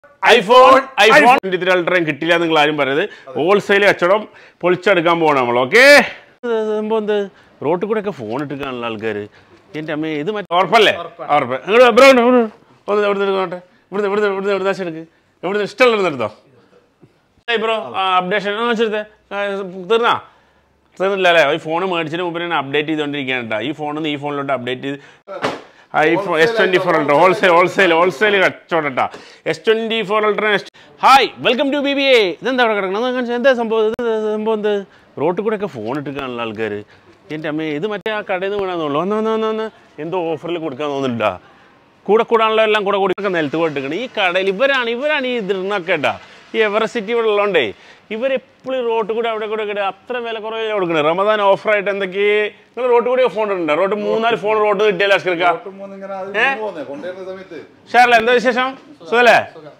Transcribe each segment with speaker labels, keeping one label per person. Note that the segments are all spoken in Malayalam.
Speaker 1: ഐഫോൺ ഐഫോൺ ട്വന്റി അൾട്രയും കിട്ടില്ല നിങ്ങൾ ആരും പറയുന്നത് ഹോൾസെയിൽ കച്ചവടം പൊളിച്ചെടുക്കാൻ പോകണം നമ്മൾ ഓക്കെ സംഭവം എന്ത് റോട്ടിൽ കൂടെ ഒക്കെ ഫോൺ ഇട്ടിക്കാനുള്ള ആൾക്കാർ എൻ്റെ അമ്മ ഇത് മറ്റേ ഉറപ്പല്ലേ ഉറപ്പ് നിങ്ങൾ എവിടെ ഉണ്ട് ഇവിടെ ഉണ്ട്. ഒന്ന് ഇവിടുന്ന് എടുക്കോട്ടെ ഇവിടുന്ന് ഇവിടുന്ന് ഇവിടുന്ന് ഇവിടുന്ന് ആശം എടുക്ക് ഇവിടുന്ന് ഇഷ്ടമുള്ളത് എടുത്തോ ബ്രോ അപ്ഡേഷൻ ആ ചെറുത്തെ തീർന്നാ തീർന്നില്ല അല്ലേ ഈ ഫോൺ മേടിച്ചതിന് മുമ്പ് ഞാൻ അപ്ഡേറ്റ് ചെയ്തുകൊണ്ടിരിക്കുകയാണ് കേട്ടോ ഈ ഫോണിൽ നിന്ന് ഈ ഫോണിലോട്ട് അപ്ഡേറ്റ് ചെയ്ത് iPhone S twenty four ultra wholesale wholesale wholesale കച്ചവടട്ടാ S twenty four ultra hi welcome to B B A ഇതെന്താ അവിടെ കിടക്കണം ഒന്ന് കാണിച്ചാ, എന്താ സംഭവം ഇത് സംഭവം എന്ത് റോട്ടിൽ കൂടെ ഒക്കെ ഫോൺ ഇട്ടിക്കാനുള്ള ആൾക്കാർ എൻ്റെ അമ്മ ഇത് മറ്റേ ആ കടയിൽ നിന്ന് വീണാന്നുള്ളൂ വന്ന് വന്ന് വന്ന് വന്ന് എന്തോ ഓഫറിൽ കൊടുക്കാൻ തോന്നുന്നുണ്ടാ കൂടെ കൂടാനുള്ള എല്ലാം കൂടെ കൊടുക്കാൻ നിലത്ത് കൊടുക്കണം ഈ കടയിൽ ഇവരാണ് ഇവരാണ് ഈ ഇതിർന്നൊക്കെ കേട്ടാ ഈ എവറസിറ്റി ഇവിടെ ഉള്ളതുകൊണ്ടേ ഇവരെപ്പോഴും റോട്ടിൽ കൂടെ അവിടെ കൂടെ കൂടെ അത്ര വില കുറവ് കൊടുക്കണേ റമദാൻ ഓഫറായിട്ട് എന്തൊക്കെ നിങ്ങൾ റോട്ടിൽ കൂടെ ഫോൺ ഉണ്ട് റോഡ് മൂന്നാല് ഫോൺ റോഡ് കിട്ടിയാലോ അഷ്കർക്ക
Speaker 2: മൂന്നിങ്ങനെ അത് വീണ് പോന്നെ, കൊണ്ടുവരുന്ന സമയത്ത്
Speaker 1: ഷാർല എന്താ വിശേഷം സുഖല്ലേ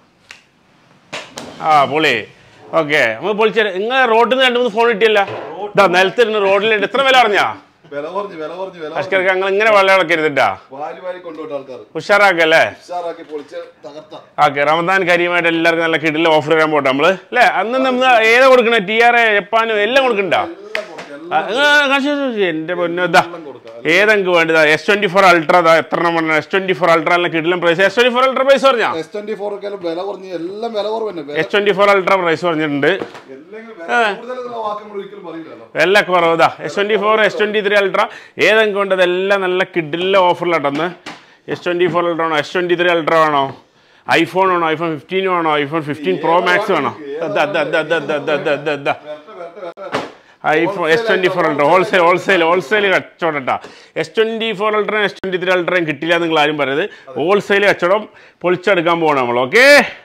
Speaker 1: ആ പൊളി ഓക്കെ നമ്മൾ പൊളിച്ച നിങ്ങൾ റോഡിൽ നിന്ന് രണ്ട് മൂന്ന് ഫോൺ കിട്ടിയല്ല ഇതാ നിലത്തിരുന്ന് റോഡിലുണ്ട് എത്ര വില അറിഞ്ഞാ
Speaker 2: വില കുറഞ്ഞു വില കുറഞ്ഞു വില
Speaker 1: അഷ്കർക്ക് ഞങ്ങൾ ഇങ്ങനെ വെള്ളം ഇളക്കരുതിട്ടാ
Speaker 2: വാരി വാരി കൊണ്ടുപോയിട്ട് ആൾക്കാർ
Speaker 1: ഉഷാറാക്കല്ലേ
Speaker 2: ഉഷാറാക്കി പൊളിച്ച് തകർത്ത
Speaker 1: ഓക്കെ റമദാൻ കരിയുമായിട്ട് എല്ലാവർക്കും നല്ല കിടില ഓഫർ തരാൻ പോട്ടെ നമ്മള് അല്ലേ അന്ന് നമ്മൾ ഏതാ കൊടുക്കണേ ടി ആർ എ ജപ്പാനും എല്ലാം കൊടുക്കണ്ട
Speaker 2: എല്ലാം കൊടുക്കാം എല്ലാം
Speaker 1: എന്റെ പൊന്നു ഇതാ
Speaker 2: എല്ലാം കൊടുക്കാം
Speaker 1: ഏതെങ്കിലും വേണ്ടതാ എസ് ട്വന്റി ഫോർ അൾട്ര എത്ര എണ്ണം എസ് ട്വന്റി ഫോർ അൾട്ര എല്ലാം കിടിലം price S twenty four ultra price പറഞ്ഞാ
Speaker 2: എസ് ട്വന്റി ഫോർ ഒക്കെ വില കുറഞ്ഞ് എല്ലാം വില കുറവ് തന്നെ വില
Speaker 1: S twenty four ultra price പറഞ്ഞിട്ടുണ്ട്
Speaker 2: എല്ലാം വില കൂടുതലുള്ള വാക്ക് നമ്മൾ ഒരിക്കലും പറയില്ലല്ലോ
Speaker 1: എല്ലാം കുറവതാ S twenty four S twenty three ultra ഏതെങ്കിലും കൊണ്ട് അതെല്ലാം നല്ല കിഡിലെ ഓഫറിലാട്ടെന്ന് എസ് ട്വന്റി ഫോർ അൾട്ര ആണോ എസ് ട്വന്റി ത്രീ അൾട്ര ആണോ ഐഫോൺ ആണോ ഐഫോൺ ഫിഫ്റ്റീൻ ആണോ ഐഫോൺ ഫിഫ്റ്റീൻ പ്രോ മാക്സ് വേണോ ദാ, ദാ, ദാ, ദാ, ദാ, ദാ, ദാ, ദാ, ദാ.
Speaker 2: വരട്ടെ, വരട്ടെ, വരട്ടെ.
Speaker 1: IPhone S twenty four ultra wholesale wholesale wholesale കച്ചവടട്ടാ എസ് ട്വന്റി ഫോർ അൾട്രയും എസ് ട്വന്റി ത്രീ അൾട്രയും കിട്ടില്ല നിങ്ങൾ ആരും പറയുന്നത് ഹോൾസെയിൽ കച്ചവടം പൊളിച്ചെടുക്കാൻ പോകണം നമ്മൾ okay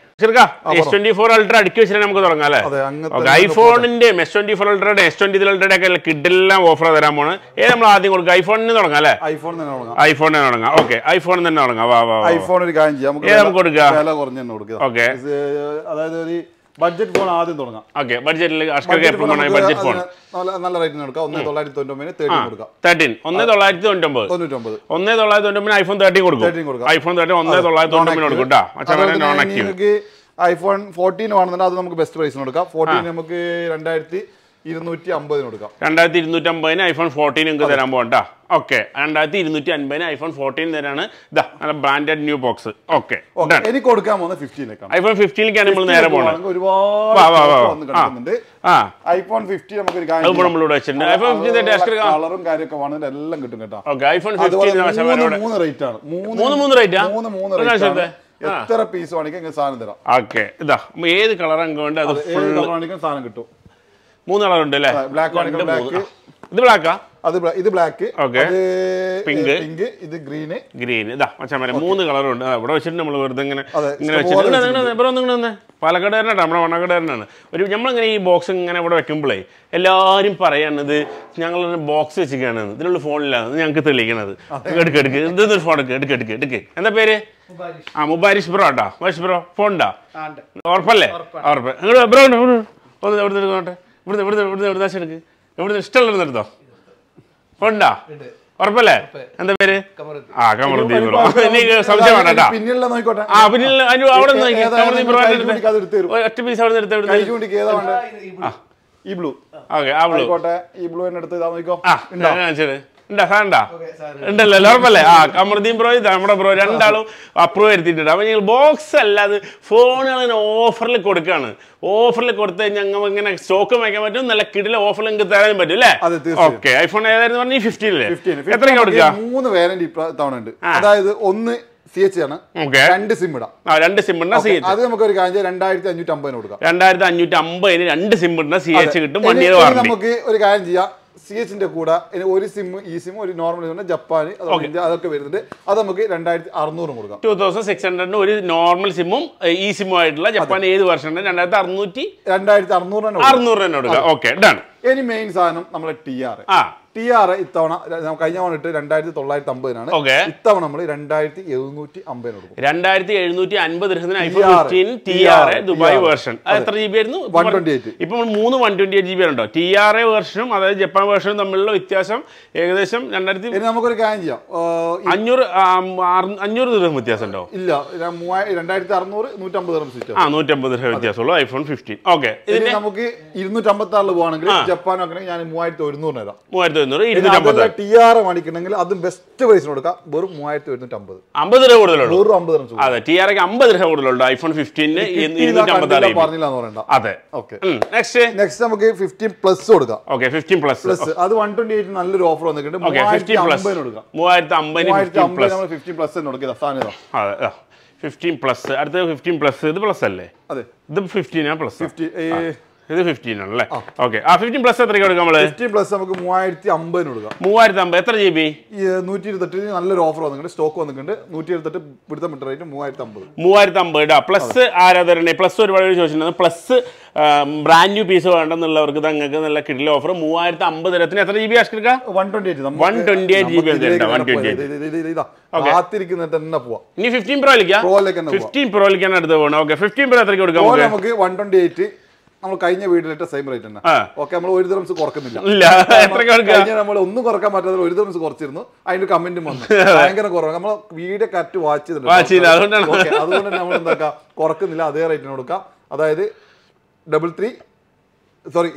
Speaker 1: S twenty four ultra അടുക്കി വെച്ചിട്ട് നമുക്ക് തുടങ്ങാം അല്ലേ
Speaker 2: അതെ, അങ്ങനത്തെ
Speaker 1: ഓക്കെ ഐഫോണിന്റെ എസ് ട്വന്റി ഫോർ അൾട്രയുടെ എസ് ട്വന്റി ത്രീ അൾട്രയുടെ ഒക്കെ കിഡിലെല്ലാം ഓഫർ തരാൻ പോണ് ഏത് നമ്മൾ ആദ്യം കൊടുക്കുക ഐഫോണിന് തുടങ്ങാം അല്ലേ
Speaker 2: ഐഫോൺ തന്നെ തുടങ്ങാം
Speaker 1: ഐഫോണിന് തുടങ്ങാം ഓക്കെ ഐഫോൺ തന്നെ തുടങ്ങാം വാ വാ വാ.
Speaker 2: ഐഫോൺ ഒരു കാര്യം ചെയ്യാം
Speaker 1: ഏത് നമുക്ക് കൊടുക്കുക?
Speaker 2: വില കുറഞ്ഞ് തന്നെ കൊടുക്കുക
Speaker 1: Okay.
Speaker 2: ഇത് അതായത് ഒരു ബഡ്ജറ്റ് ഫോൺ ആദ്യം തുടങ്ങാം
Speaker 1: ഓക്കെ ബഡ്ജറ്റിൽ അഷ്കർക്ക്
Speaker 2: Budget
Speaker 1: എപ്പോഴും
Speaker 2: phone നമുക്ക്
Speaker 1: ബഡ്ജറ്റ് ഫോൺ
Speaker 2: അതിന് നല്ല നല്ല റേറ്റിന് കൊടുക്കാം ഒന്ന് തൊള്ളായിരത്തി തൊണ്ണൂറ്റൊമ്പതിന് തേർട്ടി കൊടുക്കാം
Speaker 1: തേർട്ടീൻ ഒന്ന് തൊള്ളായിരത്തി തൊണ്ണൂറ്റൊമ്പത്
Speaker 2: തൊണ്ണൂറ്റൊമ്പത്
Speaker 1: ഒന്ന് തൊള്ളായിരത്തി തൊണ്ണൂറ്റൊമ്പതിന് ഐഫോൺ തേർട്ടി കൊടുക്കും
Speaker 2: 13 കൊടുക്കാം.
Speaker 1: ഐഫോൺ തേർട്ടി ഒന്ന് തൊള്ളായിരത്തി തൊണ്ണൂറ്റൊമ്പതിന് കൊടുക്കും കേട്ടോ അച്ഛൻ നോൺ ആക്റ്റീവ്
Speaker 2: നിങ്ങൾക്ക് ഐഫോൺ ഫോർട്ടീൻ വേണമെന്നുണ്ടെങ്കിൽ അത് നമുക്ക് ബെസ്റ്റ് പ്രൈസിന് കൊടുക്കാം ഫോർട്ടീൻ നമുക്ക് രണ്ടായിരത്തി ഇരുന്നൂറ്റി അമ്പതിന് കൊടുക്കാം
Speaker 1: രണ്ടായിരത്തി ഇരുന്നൂറ്റി അമ്പതിന് ഐഫോൺ ഫോർട്ടീൻ നിങ്ങൾക്ക് തരാൻ പോകണ്ട ഓക്കെ രണ്ടായിരത്തി ഇരുന്നൂറ്റി അൻപതിന് ഐഫോൺ ഫോർട്ടീൻ തരാണ് ഇതാ നല്ല branded new box okay
Speaker 2: okay എനിക്ക് കൊടുക്കാൻ പോകുന്നത് ഫിഫ്റ്റീനിലേക്കാണ്
Speaker 1: ഐഫോൺ ഫിഫ്റ്റീനിലേക്കാണ് നമ്മൾ നേരെ പോകണത്
Speaker 2: ഒരുപാട്
Speaker 1: വാ, വാ, വാ.
Speaker 2: stock വന്ന് കിടക്കുന്നുണ്ട്
Speaker 1: ആ
Speaker 2: ഐഫോൺ ഫിഫ്റ്റി നമുക്ക് ഒരു
Speaker 1: അത് നമ്മൾ ഇവിടെ വെച്ചിട്ടുണ്ട് ഐഫോൺ ഫിഫ്റ്റീൻ ഡെസ്ക്
Speaker 2: കളറും കാര്യമൊക്കെ വേണമെങ്കിൽ എല്ലാം കിട്ടും കേട്ടോ
Speaker 1: ഓക്കെ ഐഫോൺ
Speaker 2: അതുപോലെ
Speaker 1: ഫിഫ്റ്റീൻ
Speaker 2: മൂന്ന് മൂന്ന് റേറ്റ് ആണ്
Speaker 1: മൂന്ന് മൂന്ന് rate ആ?
Speaker 2: മൂന്ന് മൂന്ന്
Speaker 1: ഒന്ന്
Speaker 2: റേറ്റ് ആണ്
Speaker 1: കാണിച്ചേ. ആ.
Speaker 2: എത്ര പീസ് വേണമെങ്കിൽ ഇങ്ങനെ സാധനം തരാം
Speaker 1: ഓക്കെ ഇതാ നമ്മ ഏത് കളർ അങ്ങ് വേണ്ട അത്
Speaker 2: ഏത് കളർ വേണമെങ്കിലും സാധനം കിട്ടും
Speaker 1: മൂന്ന് കളർ ഉണ്ട് അല്ലേ
Speaker 2: ബ്ലാക്ക് വേണമെങ്കിൽ ബ്ലാക്ക്
Speaker 1: ഇത് ബ്ലാക്കാ
Speaker 2: അത് bla- ഇത് ബ്ലാക്ക്
Speaker 1: Okay.
Speaker 2: അത്
Speaker 1: Pink.
Speaker 2: പിങ്ക് ഇത് ഗ്രീന്
Speaker 1: ഗ്രീൻ ഇതാ മച്ചാൻ വരെ മൂന്ന് കളറും ഉണ്ട് ഇവിടെ വെച്ചിട്ട് നമ്മൾ വെറുതെ ഇങ്ങനെ
Speaker 2: അതെ,
Speaker 1: ഇങ്ങനെ
Speaker 2: ഇഷ്ടംപോലെ
Speaker 1: വെച്ചിട്ട് ഇവിടെ ഒന്ന് ഇങ്ങനെ പാലക്കാടുകാരനാണ് നമ്മുടെ മണ്ണക്കാടുകാരനാണ് ഒരു നമ്മളിങ്ങനെ ഈ ബോക്സ് ഇങ്ങനെ ഇവിടെ വെക്കുമ്പോഴേ എല്ലാവരും പറയണത് ഞങ്ങൾ ബോക്സ് വെച്ചിരിക്കുകയാണ് ഇതിനുള്ള ഫോണിലാണ് ഞങ്ങൾക്ക് തെളിയിക്കണത് എടുക്ക് എടുക്ക് ഇതൊരു ഫോൺ എടുക്ക് എടുക്ക് എടുക്ക് എടുക്ക് എന്താ പേര് ആ മുബാരിഷ് ബ്രോ കേട്ടോ മുബാരിഷ് ബ്രോ ഫോൺ ഉണ്ടോ ഉറപ്പല്ലേ ഉറപ്പ് നിങ്ങൾ ബ്രോ ഉണ്ട് ഇവിടെ ഉണ്ട്. ഒന്ന് ഇവിടുന്ന് എടുക്കോട്ടെ ഇവിടുന്ന് ഇവിടുന്ന് ഇവിടുന്ന് ഇവിടുന്ന് ആശം എടുക്ക് ഇവിടുന്ന് ഇഷ്ടമുള്ളത് എടുത്തോ ഫോൺ ഉണ്ടോ ഉറപ്പല്ലേ എന്താ പേര് ആ കമറുദ്ദീൻ ബ്രോ എനിക്ക് സംശയം വേണ്ട കേട്ടോ
Speaker 2: പിന്നിലുള്ള നോക്കിക്കോട്ടെ
Speaker 1: ആ പിന്നെ അതിന് അവിടെ നിന്ന് നോക്കി.
Speaker 2: ഏതാ
Speaker 1: കമറുദ്ദീൻ ബ്രോ
Speaker 2: കൈ
Speaker 1: എടുത്ത്
Speaker 2: ചൂണ്ടിക്ക് അത് എടുത്ത് തരും.
Speaker 1: ഒറ്റ പീസ് അവിടെ നിന്ന് എടുത്ത്
Speaker 2: കൈ
Speaker 1: എടുത്ത്
Speaker 2: ചൂണ്ടിക്ക് ഏതാ വേണ്ടത് ഈ ബ്ലൂ
Speaker 1: ഓക്കെ ആ ബ്ലൂ
Speaker 2: ആയിക്കോട്ടെ ഈ ബ്ലൂ തന്നെ എടുത്ത് ഇതാ നോക്കിക്കോ
Speaker 1: ആ ഞാൻ കാണിച്ചത് ഉണ്ടാ സാധനണ്ടാ ഉണ്ടല്ലോ ഉറപ്പല്ലേ ആ കമറുദ്ദീൻ ബ്രോ ഇത് നമ്മുടെ ബ്രോ രണ്ടാളും അപ്രൂവ് വരുത്തിയിട്ടുണ്ട് അപ്പൊ ഞങ്ങൾ ബോക്സ് അല്ലാതെ ഫോണുകൾ ഇങ്ങനെ ഓഫറിൽ കൊടുക്കാണ് ഓഫറിൽ കൊടുത്ത് ഞങ്ങൾ ഇങ്ങനെ സ്റ്റോക്ക് വയ്ക്കാൻ പറ്റും നല്ല കിടില ഓഫറിൽ നിങ്ങൾക്ക് തരാൻ പറ്റും അല്ലേ
Speaker 2: അതെ, തീർച്ചയായും.
Speaker 1: ഓക്കെ ഐഫോൺ ഏതായിരുന്നു പറഞ്ഞ ഫിഫ്റ്റീനില്ലേ
Speaker 2: 15.
Speaker 1: എത്രയ്ക്ക് കൊടുക്കുക
Speaker 2: മൂന്ന് വേരന്റ് തവണ ഉണ്ട് അതായത് ഒന്ന് സി എച്ച് ആണ്
Speaker 1: ഓക്കെ
Speaker 2: രണ്ട് സിം ഇടാം
Speaker 1: ആ രണ്ട് സിം ഉണ്ട് സി എച്ച്
Speaker 2: അത് നമുക്ക് ഒരു കാര്യം ചെയ്യാം, രണ്ടായിരത്തി അഞ്ഞൂറ്റി അമ്പതിന് കൊടുക്കാം
Speaker 1: രണ്ടായിരത്തി അഞ്ഞൂറ്റി അമ്പതിന് രണ്ട് സിം ഉണ്ട് സി എച്ച് കിട്ടും വൺ
Speaker 2: ഇനി-
Speaker 1: ഇയർ
Speaker 2: ഇനി
Speaker 1: വാറണ്ടി
Speaker 2: നമുക്ക് ഒരു കാര്യം ചെയ്യാം സി എച്ചിന്റെ കൂടെ ഇനി ഒരു സിം ഈ സിം ഒരു നോർമൽ ജപ്പാൻ അതുപോലെ ഇന്ത്യ അതൊക്കെ വരുന്നുണ്ട് അത് നമുക്ക് രണ്ടായിരത്തി അറുന്നൂറും കൊടുക്കാം
Speaker 1: ടൂ തൗസൻഡ് സിക്സ് ഹൺഡ്രഡിന് ഒരു നോർമൽ സിമ്മും ഈ സിമ്മും ആയിട്ടുള്ള ജപ്പാൻ ഏത് വർഷം ഉണ്ട് രണ്ടായിരത്തി അറുന്നൂറ്റി
Speaker 2: രണ്ടായിരത്തി അറുന്നൂറ് തന്നെ കൊടുക്കാം.
Speaker 1: അറുന്നൂറ് തന്നെ കൊടുക്കുക ഓക്കെ ഡൺ
Speaker 2: ഇനി മെയിൻ സാധനം നമ്മളെ ടി ആർ
Speaker 1: ആ
Speaker 2: ടി ആർ ഇത്തവണ ര- നമ്മ കഴിഞ്ഞ തവണ ഇട്ട് രണ്ടായിരത്തി തൊള്ളായിരത്തി അമ്പതിനാണ്
Speaker 1: ഓക്കെ
Speaker 2: ഇത്തവണ നമ്മൾ രണ്ടായിരത്തി എഴുന്നൂറ്റി അമ്പതിന് കൊടുക്കും
Speaker 1: രണ്ടായിരത്തി എഴുന്നൂറ്റി അൻപത് ദിർഹത്തിന് iPhone
Speaker 2: TR,
Speaker 1: fifteen T R
Speaker 2: TR,
Speaker 1: Dubai
Speaker 2: TR.
Speaker 1: Version അത് എത്ര ജി ബി ആയിരുന്നു
Speaker 2: വൺ ട്വന്റി എയ്റ്റ്
Speaker 1: ഇപ്പൊ നമ്മൾ മൂന്ന് one twenty eight G B ഉണ്ടോ ടി ആർ എ വേർഷനും അതായത് ജപ്പാൻ വേർഷനും തമ്മിലുള്ള വ്യത്യാസം ഏകദേശം രണ്ടായിരത്തി
Speaker 2: ഇനി നമുക്കൊരു കാര്യം ചെയ്യാം ആ, ഈ-
Speaker 1: അഞ്ഞൂറ് ആം, ആറ്- അഞ്ഞൂറ് ദിർഹം വ്യത്യാസം ഉണ്ടോ
Speaker 2: ഇല്ല ര- മൂവായി- രണ്ടായിരത്തി അറുന്നൂറ് നൂറ്റമ്പത് റംസ് വ്യത്യാസം
Speaker 1: ആ നൂറ്റമ്പത് ദിർഹം വ്യത്യാസമുള്ളൂ ഐഫോൺ ഫിഫ്റ്റീൻ ഓക്കെ
Speaker 2: ഇനി
Speaker 1: ഇതിന്റെ
Speaker 2: നമുക്ക് ഇരുന്നൂറ്റി അമ്പത്തി ആറിൽ പോവാണെങ്കിൽ ജപ്പാൻ ഒക്കെ ഞാൻ മൂവായിരത്തി ഒരുന്നൂറിന് തരാം
Speaker 1: മൂവായിരത്തി ഒരുന്നൂറ് ഇരുന്നൂറ്റമ്പത്
Speaker 2: ടി ആർ മേടിക്കണമെങ്കിൽ അതും ബെസ്റ്റ് പ്രൈസിന് കൊടുക്കാം വെറും മൂവായിരത്തി ഒരുന്നൂറ്റി അമ്പത്
Speaker 1: അമ്പത് രൂപ കൂടുതലുള്ളൂ
Speaker 2: വെറും അമ്പത് റംസ്
Speaker 1: അതെ ടി ആർ അമ്പത് രൂപ കൂടുതലുണ്ട് ഐഫോൺ ഫിഫ്റ്റീന് ഇരുന്നൂറ്റമ്പത്തി ആറ്
Speaker 2: പറഞ്ഞില്ല എന്ന് പറയണ്ട
Speaker 1: അതെ
Speaker 2: ഓക്കെ
Speaker 1: നെക്സ്റ്റ്
Speaker 2: നെക്സ്റ്റ് നമുക്ക് ഫിഫ്റ്റീൻ പ്ലസ് കൊടുക്കാം
Speaker 1: ഓക്കെ ഫിഫ്റ്റീൻ പ്ലസ്
Speaker 2: പ്ലസ് അത് വൺ ട്വന്റി എയ്റ്റ് നല്ലൊരു ഓഫർ വന്നിട്ടുണ്ട്
Speaker 1: ഓക്കെ
Speaker 2: മൂവായിരത്തി
Speaker 1: ഫിഫ്റ്റീൻ പ്ലസ്
Speaker 2: അമ്പതിന് കൊടുക്കാം
Speaker 1: മൂവായിരത്തി അമ്പതിന്
Speaker 2: മൂവായിരത്തി
Speaker 1: ഫിഫ്റ്റീൻ
Speaker 2: അമ്പത്
Speaker 1: പ്ലസ്
Speaker 2: നമ്മൾ ഫിഫ്റ്റീൻ പ്ലസ് തന്നെ കൊടുക്കുക സാധനം ഇതാ.
Speaker 1: അതെ ഫിഫ്റ്റീൻ പ്ലസ് അടുത്ത ഫിഫ്റ്റീൻ പ്ലസ് ഇത് പ്ലസ് അല്ലേ
Speaker 2: അതെ
Speaker 1: ഇത് ഫിഫ്റ്റീനാ പ്ലസ്
Speaker 2: ഫിഫ്റ്റി
Speaker 1: ഇത് ഫിഫ്റ്റീൻ ആണല്ലേ ഓക്കെ ആ ഫിഫ്റ്റീൻ പ്ലസ് എത്രയ്ക്ക് കൊടുക്കാം നമ്മള്
Speaker 2: ഫിഫ്റ്റീൻ പ്ലസ് നമുക്ക് മൂവായിരത്തി അമ്പതിന് കൊടുക്കാം
Speaker 1: മൂവായിരത്തി അമ്പത് എത്ര ജി ബി
Speaker 2: ഈ നൂറ്റി ഇരുപത്തെട്ടിന് നല്ലൊരു ഓഫർ വന്നിട്ടുണ്ട് സ്റ്റോക്ക് വന്നിട്ടുണ്ട് നൂറ്റി ഇരുപത്തെട്ട് പിടുത്തം മിട്ട റേറ്റ് മൂവായിരത്തി അമ്പത്
Speaker 1: മൂവായിരത്തി അമ്പത് ഇടാ പ്ലസ് ആരാധരണ പ്ലസ് ഒരുപാട് പേര് ചോദിച്ചിട്ടുണ്ട് പ്ലസ് ബ്രാൻഡ് ന്യൂ പീസ് വേണ്ടെന്നുള്ളവർക്ക് നിങ്ങൾക്ക് നല്ല കിടില ഓഫർ മൂവായിരത്തി അമ്പത് രത്തിന് എത്ര ജി ബി ആഷ്കിർക്ക
Speaker 2: വൺ ട്വന്റി എയ്റ്റ്
Speaker 1: 128 GB ഉണ്ട്, 128.
Speaker 2: കാത്തിരിക്കുന്ന തന്നെ പോവാം
Speaker 1: ഇനി ഫിഫ്റ്റീൻ പ്രോ കളിക്കാം
Speaker 2: പ്രോയിലേക്ക് തന്നെ പോവാം
Speaker 1: ഫിഫ്റ്റീൻ പ്രോയിലേക്കാണ് അടുത്ത് പോകണം ഓക്കെ ഫിഫ്റ്റീൻ പ്രോ എത്രയ്ക്ക് കൊടുക്കാം
Speaker 2: പ്രോയിൽ
Speaker 1: നമുക്ക്
Speaker 2: നമുക്ക് വൺ ട്വന്റി എയ്റ്റ് നമ്മൾ കഴിഞ്ഞ വീട്ടിലിട്ട സെയിം റേറ്റ് തന്നെ
Speaker 1: ആ.
Speaker 2: ഓക്കെ നമ്മൾ ഒരു ദിവസം കുറക്കുന്നില്ല
Speaker 1: ഇല്ല എത്രയ്ക്ക് കൊടുക്കാം
Speaker 2: കഴിഞ്ഞ നമ്മൾ ഒന്നും കുറക്കാൻ പറ്റാത്ത ഒരു ദിവസം കുറച്ചിരുന്നു അതിന്റെ കമന്റും വന്നു ഭയങ്കര കുറവ് നമ്മൾ വീഡിയോ കറക്റ്റ് വാച്ച് ചെയ്തിട്ടുണ്ട്
Speaker 1: Watch ചെയ്തു, അതുകൊണ്ടാണ്.
Speaker 2: Okay, അതുകൊണ്ട് തന്നെ നമ്മൾ എന്താക്കാം കുറക്കുന്നില്ല അതേ റേറ്റിന് കൊടുക്കാം അതായത് double three sorry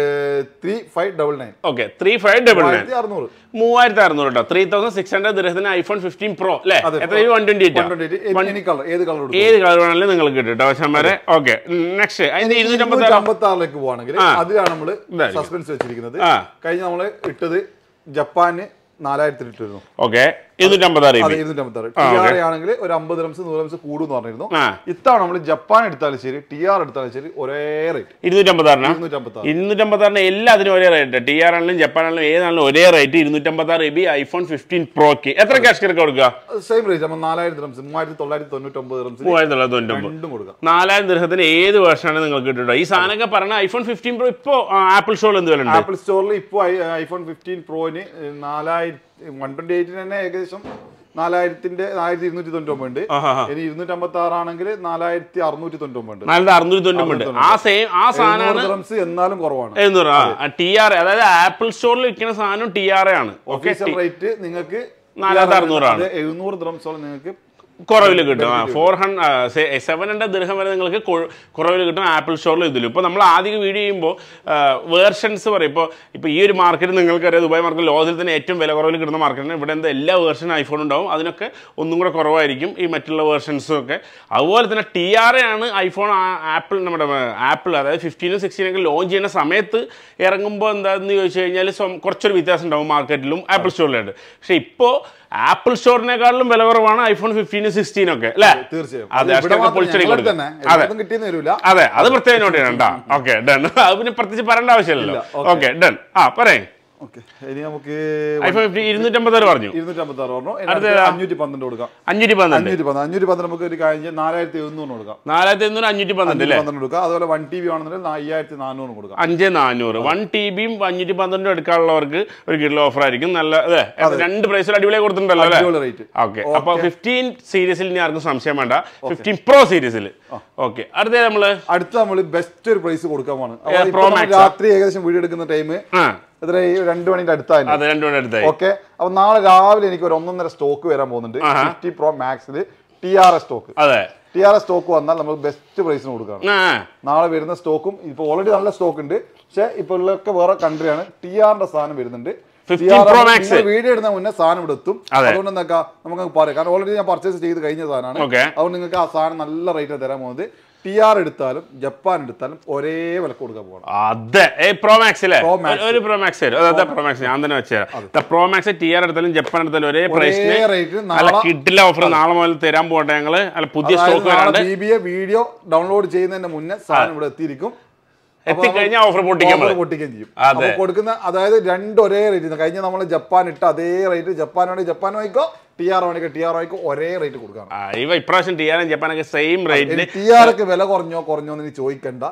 Speaker 2: three five double nine
Speaker 1: okay three five double nine
Speaker 2: ആയിരത്തി അറുന്നൂറ്
Speaker 1: മൂവായിരത്തി അറുന്നൂറ് കേട്ടോ ത്രീ തൗസൻഡ് സിക്സ് ഹൺഡ്രഡ് ദിർഹത്തിന് ഐഫോൺ ഫിഫ്റ്റീൻ പ്രോ അല്ലേ
Speaker 2: അതെ.
Speaker 1: എത്ര one twenty eight
Speaker 2: one twenty eight any colour ഏത് കളർ കൊടുക്കും
Speaker 1: ഏത് കളർ വേണമെങ്കിലും നിങ്ങൾക്ക് കിട്ടും കേട്ടോ വശന്മാരെ ഓക്കെ നെക്സ്റ്റ് അതിന്റെ ഇരുന്നൂറ്റമ്പത്തി ആറ്
Speaker 2: അമ്പത്തി ആറിലേക്ക് പോവാണെങ്കിൽ അതിലാണ് നമ്മൾ
Speaker 1: ഇതായിരിക്കും.
Speaker 2: സസ്പെൻസ് വെച്ചിരിക്കുന്നത്
Speaker 1: ആ.
Speaker 2: കഴിഞ്ഞ നമ്മൾ ഇട്ടത് ജപ്പാന് നാലായിരത്തിൽ ഇട്ടിരുന്നു
Speaker 1: ഓക്കെ ഇരുന്നൂറ്റമ്പത്തി ആറ്
Speaker 2: അതെ ഇരുന്നൂറ്റി അമ്പത്തി ആറ് ടി ആർ ആണെങ്കിൽ ഒരു അമ്പത് റംസ് നൂറ് റംസ് കൂടും എന്ന് പറഞ്ഞിരുന്നു
Speaker 1: ആ
Speaker 2: ഇത്തവണ നമ്മൾ ജപ്പാൻ എടുത്താലും ശരി ടി ആർ എടുത്താലും ശരി ഒരേ റേറ്റ്
Speaker 1: ഇരുന്നൂറ്റമ്പത്തി ആറിനാ
Speaker 2: ഇരുന്നൂറ്റി അമ്പത്തി ആറ്
Speaker 1: ഇരുന്നൂറ്റമ്പത്തി ആറിന് എല്ലാത്തിനും ഒരേ റേറ്റ് ടി ആർ ആണെങ്കിലും ജപ്പാൻ ആണെങ്കിലും ഏതാണെങ്കിലും ഒരേ റേറ്റ് ഇരുന്നൂറ്റമ്പത്തി ആറ് ബി ഐഫോൺ ഫിഫ്റ്റീൻ പ്രോക്ക് എത്ര ക്യാഷ് കിടക്ക കൊടുക്കുക
Speaker 2: സെയിം റേറ്റ് നമ്മൾ നാലായിരത്തി റംസ് മൂവായിരത്തി തൊള്ളായിരത്തി തൊണ്ണൂറ്റി ഒമ്പത് റംസ്
Speaker 1: മൂവായിരത്തി തൊള്ളായിരത്തി തൊണ്ണൂറ്റൊമ്പത്
Speaker 2: രണ്ടും കൊടുക്കാം
Speaker 1: നാലായിരം ദൃഹത്തിന് ഏത് വേർഷനാണ് നിങ്ങൾക്ക് കിട്ടുക ഈ സാധനമൊക്കെ പറഞ്ഞ ഐഫോൺ ഫിഫ്റ്റീൻ പ്രോ ഇപ്പോ ആപ്പിൾ സ്റ്റോറിൽ എന്ത് വില ഉണ്ട്
Speaker 2: ആപ്പിൾ സ്റ്റോറിൽ ഇപ്പോൾ ഐഫോൺ ഫിഫ്റ്റീൻ പ്രോന് നാലായിരത്തി വൺ ട്വന്റി എയ്റ്റിന് തന്നെ ഏകദേശം നാലായിരത്തിന്റെ നാലായിരത്തി ഇരുന്നൂറ്റി തൊണ്ണൂറ്റി ഒമ്പത് ഉണ്ട്
Speaker 1: ആഹാ.
Speaker 2: ഇനി ഇരുന്നൂറ്റി അമ്പത്തി ആറാണെങ്കിൽ നാലായിരത്തി അറുന്നൂറ്റി തൊണ്ണൂറ്റി ഒമ്പത് ഉണ്ട്
Speaker 1: നാലായിരത്തി അറുന്നൂറ്റി തൊണ്ണൂറ്റി ഉണ്ട് ആ സെയിം ആ സാധനമാണ്
Speaker 2: റംസ് എന്നാലും കുറവാണ്
Speaker 1: എഴുന്നൂറ് ആ ടി ആർ അതായത് ആപ്പിൾ സ്റ്റോറിൽ വിൽക്കുന്ന സാധനം ടി ആർ ആണ് ഓക്കെ
Speaker 2: ഒഫീഷ്യൽ റേറ്റ് നിങ്ങൾക്ക്
Speaker 1: നാലായിരത്തി അറുന്നൂറാണ്.
Speaker 2: എഴുന്നൂറ് ദ്രംസോളം നിങ്ങൾക്ക്
Speaker 1: കുറവിൽ കിട്ടും ഫോർ ഹൺഡ്രഡ് സെവൻ ഹൺഡ്രഡ് ദൃഹം വരെ നിങ്ങൾക്ക് കൊ- കുറവിൽ കിട്ടും ആപ്പിൾ സ്റ്റോറിൽ ഇതിലും ഇപ്പോൾ നമ്മൾ ആദ്യം വീഡിയോ ചെയ്യുമ്പോൾ വേർഷൻസ് പറയും ഇപ്പോൾ ഇപ്പോൾ ഈ ഒരു മാർക്കറ്റ് നിങ്ങൾക്കറിയാം ദുബായ് മാർക്കറ്റ് ലോകത്തിൽ തന്നെ ഏറ്റവും വില കുറവിൽ കിട്ടുന്ന മാർക്കറ്റാണ് ഇവിടെ എന്താ എല്ലാ വേർഷൻ ഐഫോൺ ഉണ്ടാവും അതിനൊക്കെ ഒന്നും കൂടെ കുറവായിരിക്കും ഈ മറ്റുള്ള വേർഷൻസും ഒക്കെ അതുപോലെ തന്നെ ടി ആർ എ ആണ് ഐഫോൺ ആപ്പിൾ നമ്മുടെ ആപ്പിൾ അതായത് ഫിഫ്റ്റീനും സിക്സ്റ്റീനൊക്കെ ലോഞ്ച് ചെയ്യുന്ന സമയത്ത് ഇറങ്ങുമ്പോൾ എന്താണെന്ന് ചോദിച്ചു കഴിഞ്ഞാൽ സ്വം- കുറച്ചൊരു വ്യത്യാസം ഉണ്ടാവും മാർക്കറ്റിലും ആപ്പിൾ സ്റ്റോറിലായിട്ട് പക്ഷേ ഇപ്പോൾ ആപ്പിൾ സ്റ്റോറിനെക്കാളും വില കുറവാണ് ഐഫോൺ ഫിഫ്റ്റീനും സിക്സ്റ്റീനും ഒക്കെ അല്ലേ
Speaker 2: തീർച്ചയായും
Speaker 1: അതെ,
Speaker 2: അത് ഇവിടെ
Speaker 1: അഷ്കർക്ക്
Speaker 2: മാത്രം
Speaker 1: പൊളിച്ചടി
Speaker 2: ഞങ്ങൾ
Speaker 1: കൊടുക്കും.
Speaker 2: തന്നെ
Speaker 1: അതെ.
Speaker 2: എല്ലാവർക്കും കിട്ടിയെന്ന് വരില്ല
Speaker 1: അതെ അത് പ്രത്യേകം നോട്ട് ചെയ്യണം കേട്ടോ ഓക്കെ ഡൺ അത് പിന്നെ പ്രത്യേകിച്ച് പറയേണ്ട ആവശ്യമില്ലല്ലോ
Speaker 2: ഇല്ല, okay.
Speaker 1: ഓക്കെ ഡൺ ആ പറയേ
Speaker 2: ഓക്കെ ഇനി നമുക്ക്
Speaker 1: ഐഫോൺ ഫിഫ്റ്റി ഇരുന്നൂറ്റമ്പത് പറഞ്ഞു
Speaker 2: ഇരുന്നൂറ്റി അമ്പത്തി ആറ് പറഞ്ഞു
Speaker 1: അടുത്ത
Speaker 2: ഇതിനകത്ത്
Speaker 1: ഏതാ?
Speaker 2: അഞ്ഞൂറ്റി പന്ത്രണ്ട് കൊടുക്കാം
Speaker 1: അഞ്ഞൂറ്റി പന്ത്രണ്ട്
Speaker 2: അഞ്ഞൂറ്റി പന്ത്രണ്ട് അഞ്ഞൂറ്റി പന്ത്രണ്ട് നമുക്ക് ഒരു കാര്യം നാലായിരത്തി എഴുന്നൂറ് കൊടുക്കാം
Speaker 1: നാലായിരത്തി എഴുന്നൂറ് അഞ്ഞൂറ്റി പന്ത്രണ്ട് അല്ലേ
Speaker 2: പന്ത്രണ്ട് കൊടുക്കാം അതുപോലെ വൺ ടി വി ആണെന്നുണ്ടെങ്കിൽ അയ്യായിരത്തി നാനൂറ് കൊടുക്കാം
Speaker 1: അഞ്ച് നാനൂറ് വൺ ടി ബിയും അഞ്ഞൂറ്റി പന്ത്രണ്ടും എടുക്കാനുള്ളവർക്ക് ഒരു കിലോ ഓഫർ ആയിരിക്കും നല്ല അതെ രണ്ട് പ്രൈസിൽ അടിപൊളിയായി കൊടുത്തിട്ടുണ്ടല്ലോ അല്ലേ
Speaker 2: അടിപൊളി റേറ്റ്
Speaker 1: ഓക്കെ അപ്പൊ ഫിഫ്റ്റീൻ സീരീസിൽ ഇനി ആർക്കും സംശയം വേണ്ട ഫിഫ്റ്റീൻ പ്രോ സീരീസിൽ ഓക്കെ അടുത്ത നമ്മള്
Speaker 2: അടുത്ത നമ്മൾ ബെസ്റ്റ് ഒരു പ്രൈസ് കൊടുക്കാൻ പോണ് അപ്പൊ
Speaker 1: ഏ,
Speaker 2: ഇപ്പൊ
Speaker 1: Pro
Speaker 2: നമ്മൾ
Speaker 1: Max ആ?
Speaker 2: രാത്രി ഏകദേശം വീഡിയോ എടുക്കുന്ന ടൈം
Speaker 1: ആ
Speaker 2: എത്ര ഈ രണ്ട് മണിന്റെ അടുത്തായിരുന്നു
Speaker 1: അതെ രണ്ടു മണി അടുത്തായി
Speaker 2: ഓക്കെ അപ്പൊ നാളെ രാവിലെ എനിക്ക് ഒരു ഒന്നൊന്നര സ്റ്റോക്ക് വരാൻ പോകുന്നുണ്ട്
Speaker 1: ആഹാ.
Speaker 2: ഫിഫ്റ്റി പ്രോ മാക്സിൽ ടി ആർ എസ് സ്റ്റോക്ക്
Speaker 1: അതെ
Speaker 2: ടി ആർ എസ് സ്റ്റോക്ക് വന്നാൽ നമ്മൾ ബെസ്റ്റ് പ്രൈസിന് കൊടുക്കാം
Speaker 1: ആ
Speaker 2: നാളെ വരുന്ന സ്റ്റോക്കും ഇപ്പൊ ഓൾറെഡി നല്ല സ്റ്റോക്ക് ഉണ്ട് പക്ഷെ ഇപ്പൊ ഉള്ളൊക്കെ വേറെ കൺട്രിയാണ് ടി ആറിന്റെ സാധനം വരുന്നുണ്ട്
Speaker 1: 15 Pro Max.
Speaker 2: വീഡിയോ ഇടുന്ന മുന്നേ സാധനം ഇവിടെ എത്തും
Speaker 1: അതെ.
Speaker 2: അതുകൊണ്ട് എന്താ നമുക്ക് പറയാം കാരണം ഓൾറെഡി ഞാൻ പർച്ചേസ് ചെയ്ത് കഴിഞ്ഞ സാധനമാണ്
Speaker 1: Okay.
Speaker 2: അതുകൊണ്ട് നിങ്ങൾക്ക് ആ സാധനം നല്ല റേറ്റ് തരാൻ പോകുന്നത് ടി ആർ എടുത്താലും ജപ്പാൻ എടുത്താലും ഒരേ വില കൊടുക്കാൻ പോകണം
Speaker 1: അതെ ഏ പ്രോ മാക്സ് അല്ലേ
Speaker 2: Pro Max.
Speaker 1: ഒരു- ഒരു പ്രോ മാക്സ് തരും അതെ പ്രോ മാക്സ് ഞാൻ തന്നെ വെച്ചുതരാം പ്രോ മാക്സ് ടി ആർ എടുത്താലും ജപ്പാൻ എടുത്താലും ഒരേ പ്രൈസിന്
Speaker 2: റേറ്റ്
Speaker 1: നല്ല
Speaker 2: നാളെ
Speaker 1: കിഡിലെ ഓഫർ നാളെ മുതൽ തരാൻ പോട്ടെ ഞങ്ങള് അല്ല പുതിയ സ്റ്റോക്ക് വരാണ്ട്
Speaker 2: B B A video download ചെയ്യുന്നതിന്റെ മുന്നേ സാധനം ഇവിടെ എത്തിയിരിക്കും
Speaker 1: എത്തിക്കഴിഞ്ഞാൽ ഓഫർ പൊട്ടിക്കാൻ
Speaker 2: ഓഫർ
Speaker 1: മതി.
Speaker 2: പൊട്ടിക്കുകയും ചെയ്യും
Speaker 1: അതെ.
Speaker 2: അപ്പൊ കൊടുക്കുന്ന അതായത് രണ്ട് ഒരേ റേറ്റ് കഴിഞ്ഞ നമ്മൾ ജപ്പാൻ ഇട്ട അതേ റേറ്റ് ജപ്പാൻ വേണമെങ്കിൽ ജപ്പാൻ വാങ്ങിക്കോ ടി ആർ വേണമെങ്കിൽ ടി ആർ വാങ്ങിക്കോ ഒരേ റേറ്റ് കൊടുക്കണം
Speaker 1: ആ, ഇവ ഇപ്രാവശ്യം ടി ആറും ജപ്പാനൊക്കെ സെയിം റേറ്റിന്
Speaker 2: ടി ആർക്ക് വില കുറഞ്ഞോ കുറഞ്ഞോ എന്ന് ഇനി ചോദിക്കണ്ട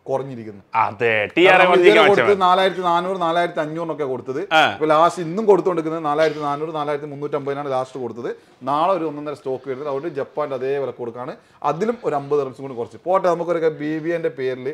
Speaker 2: കുറഞ്ഞിരിക്കുന്നത്
Speaker 1: അതെ ടി ആർ
Speaker 2: നമ്മൾ ഇതുവരെ കൊടുത്തത് നാലായിരത്തി നാനൂറ് നാലായിരത്തി അഞ്ഞൂറിനൊക്കെ കൊടുത്തത്
Speaker 1: ആ.
Speaker 2: ഇപ്പൊ ലാസ്റ്റ് ഇന്നും കൊടുത്തുകൊണ്ടിരിക്കുന്നത് നാലായിരത്തി നാനൂറ് നാലായിരത്തി മുന്നൂറ്റമ്പതിനാണ് ലാസ്റ്റ് കൊടുത്തത് നാളെ ഒരു ഒന്നൊന്നര സ്റ്റോക്ക് വരുന്നത് അതുകൊണ്ട് ജപ്പാന്റെ അതേ വില കൊടുക്കാണ് അതിലും ഒരു അമ്പത് റംസും കൂടി കുറച്ച് പോട്ടെ നമുക്കൊരു ബി ബി എന്റെ പേരിൽ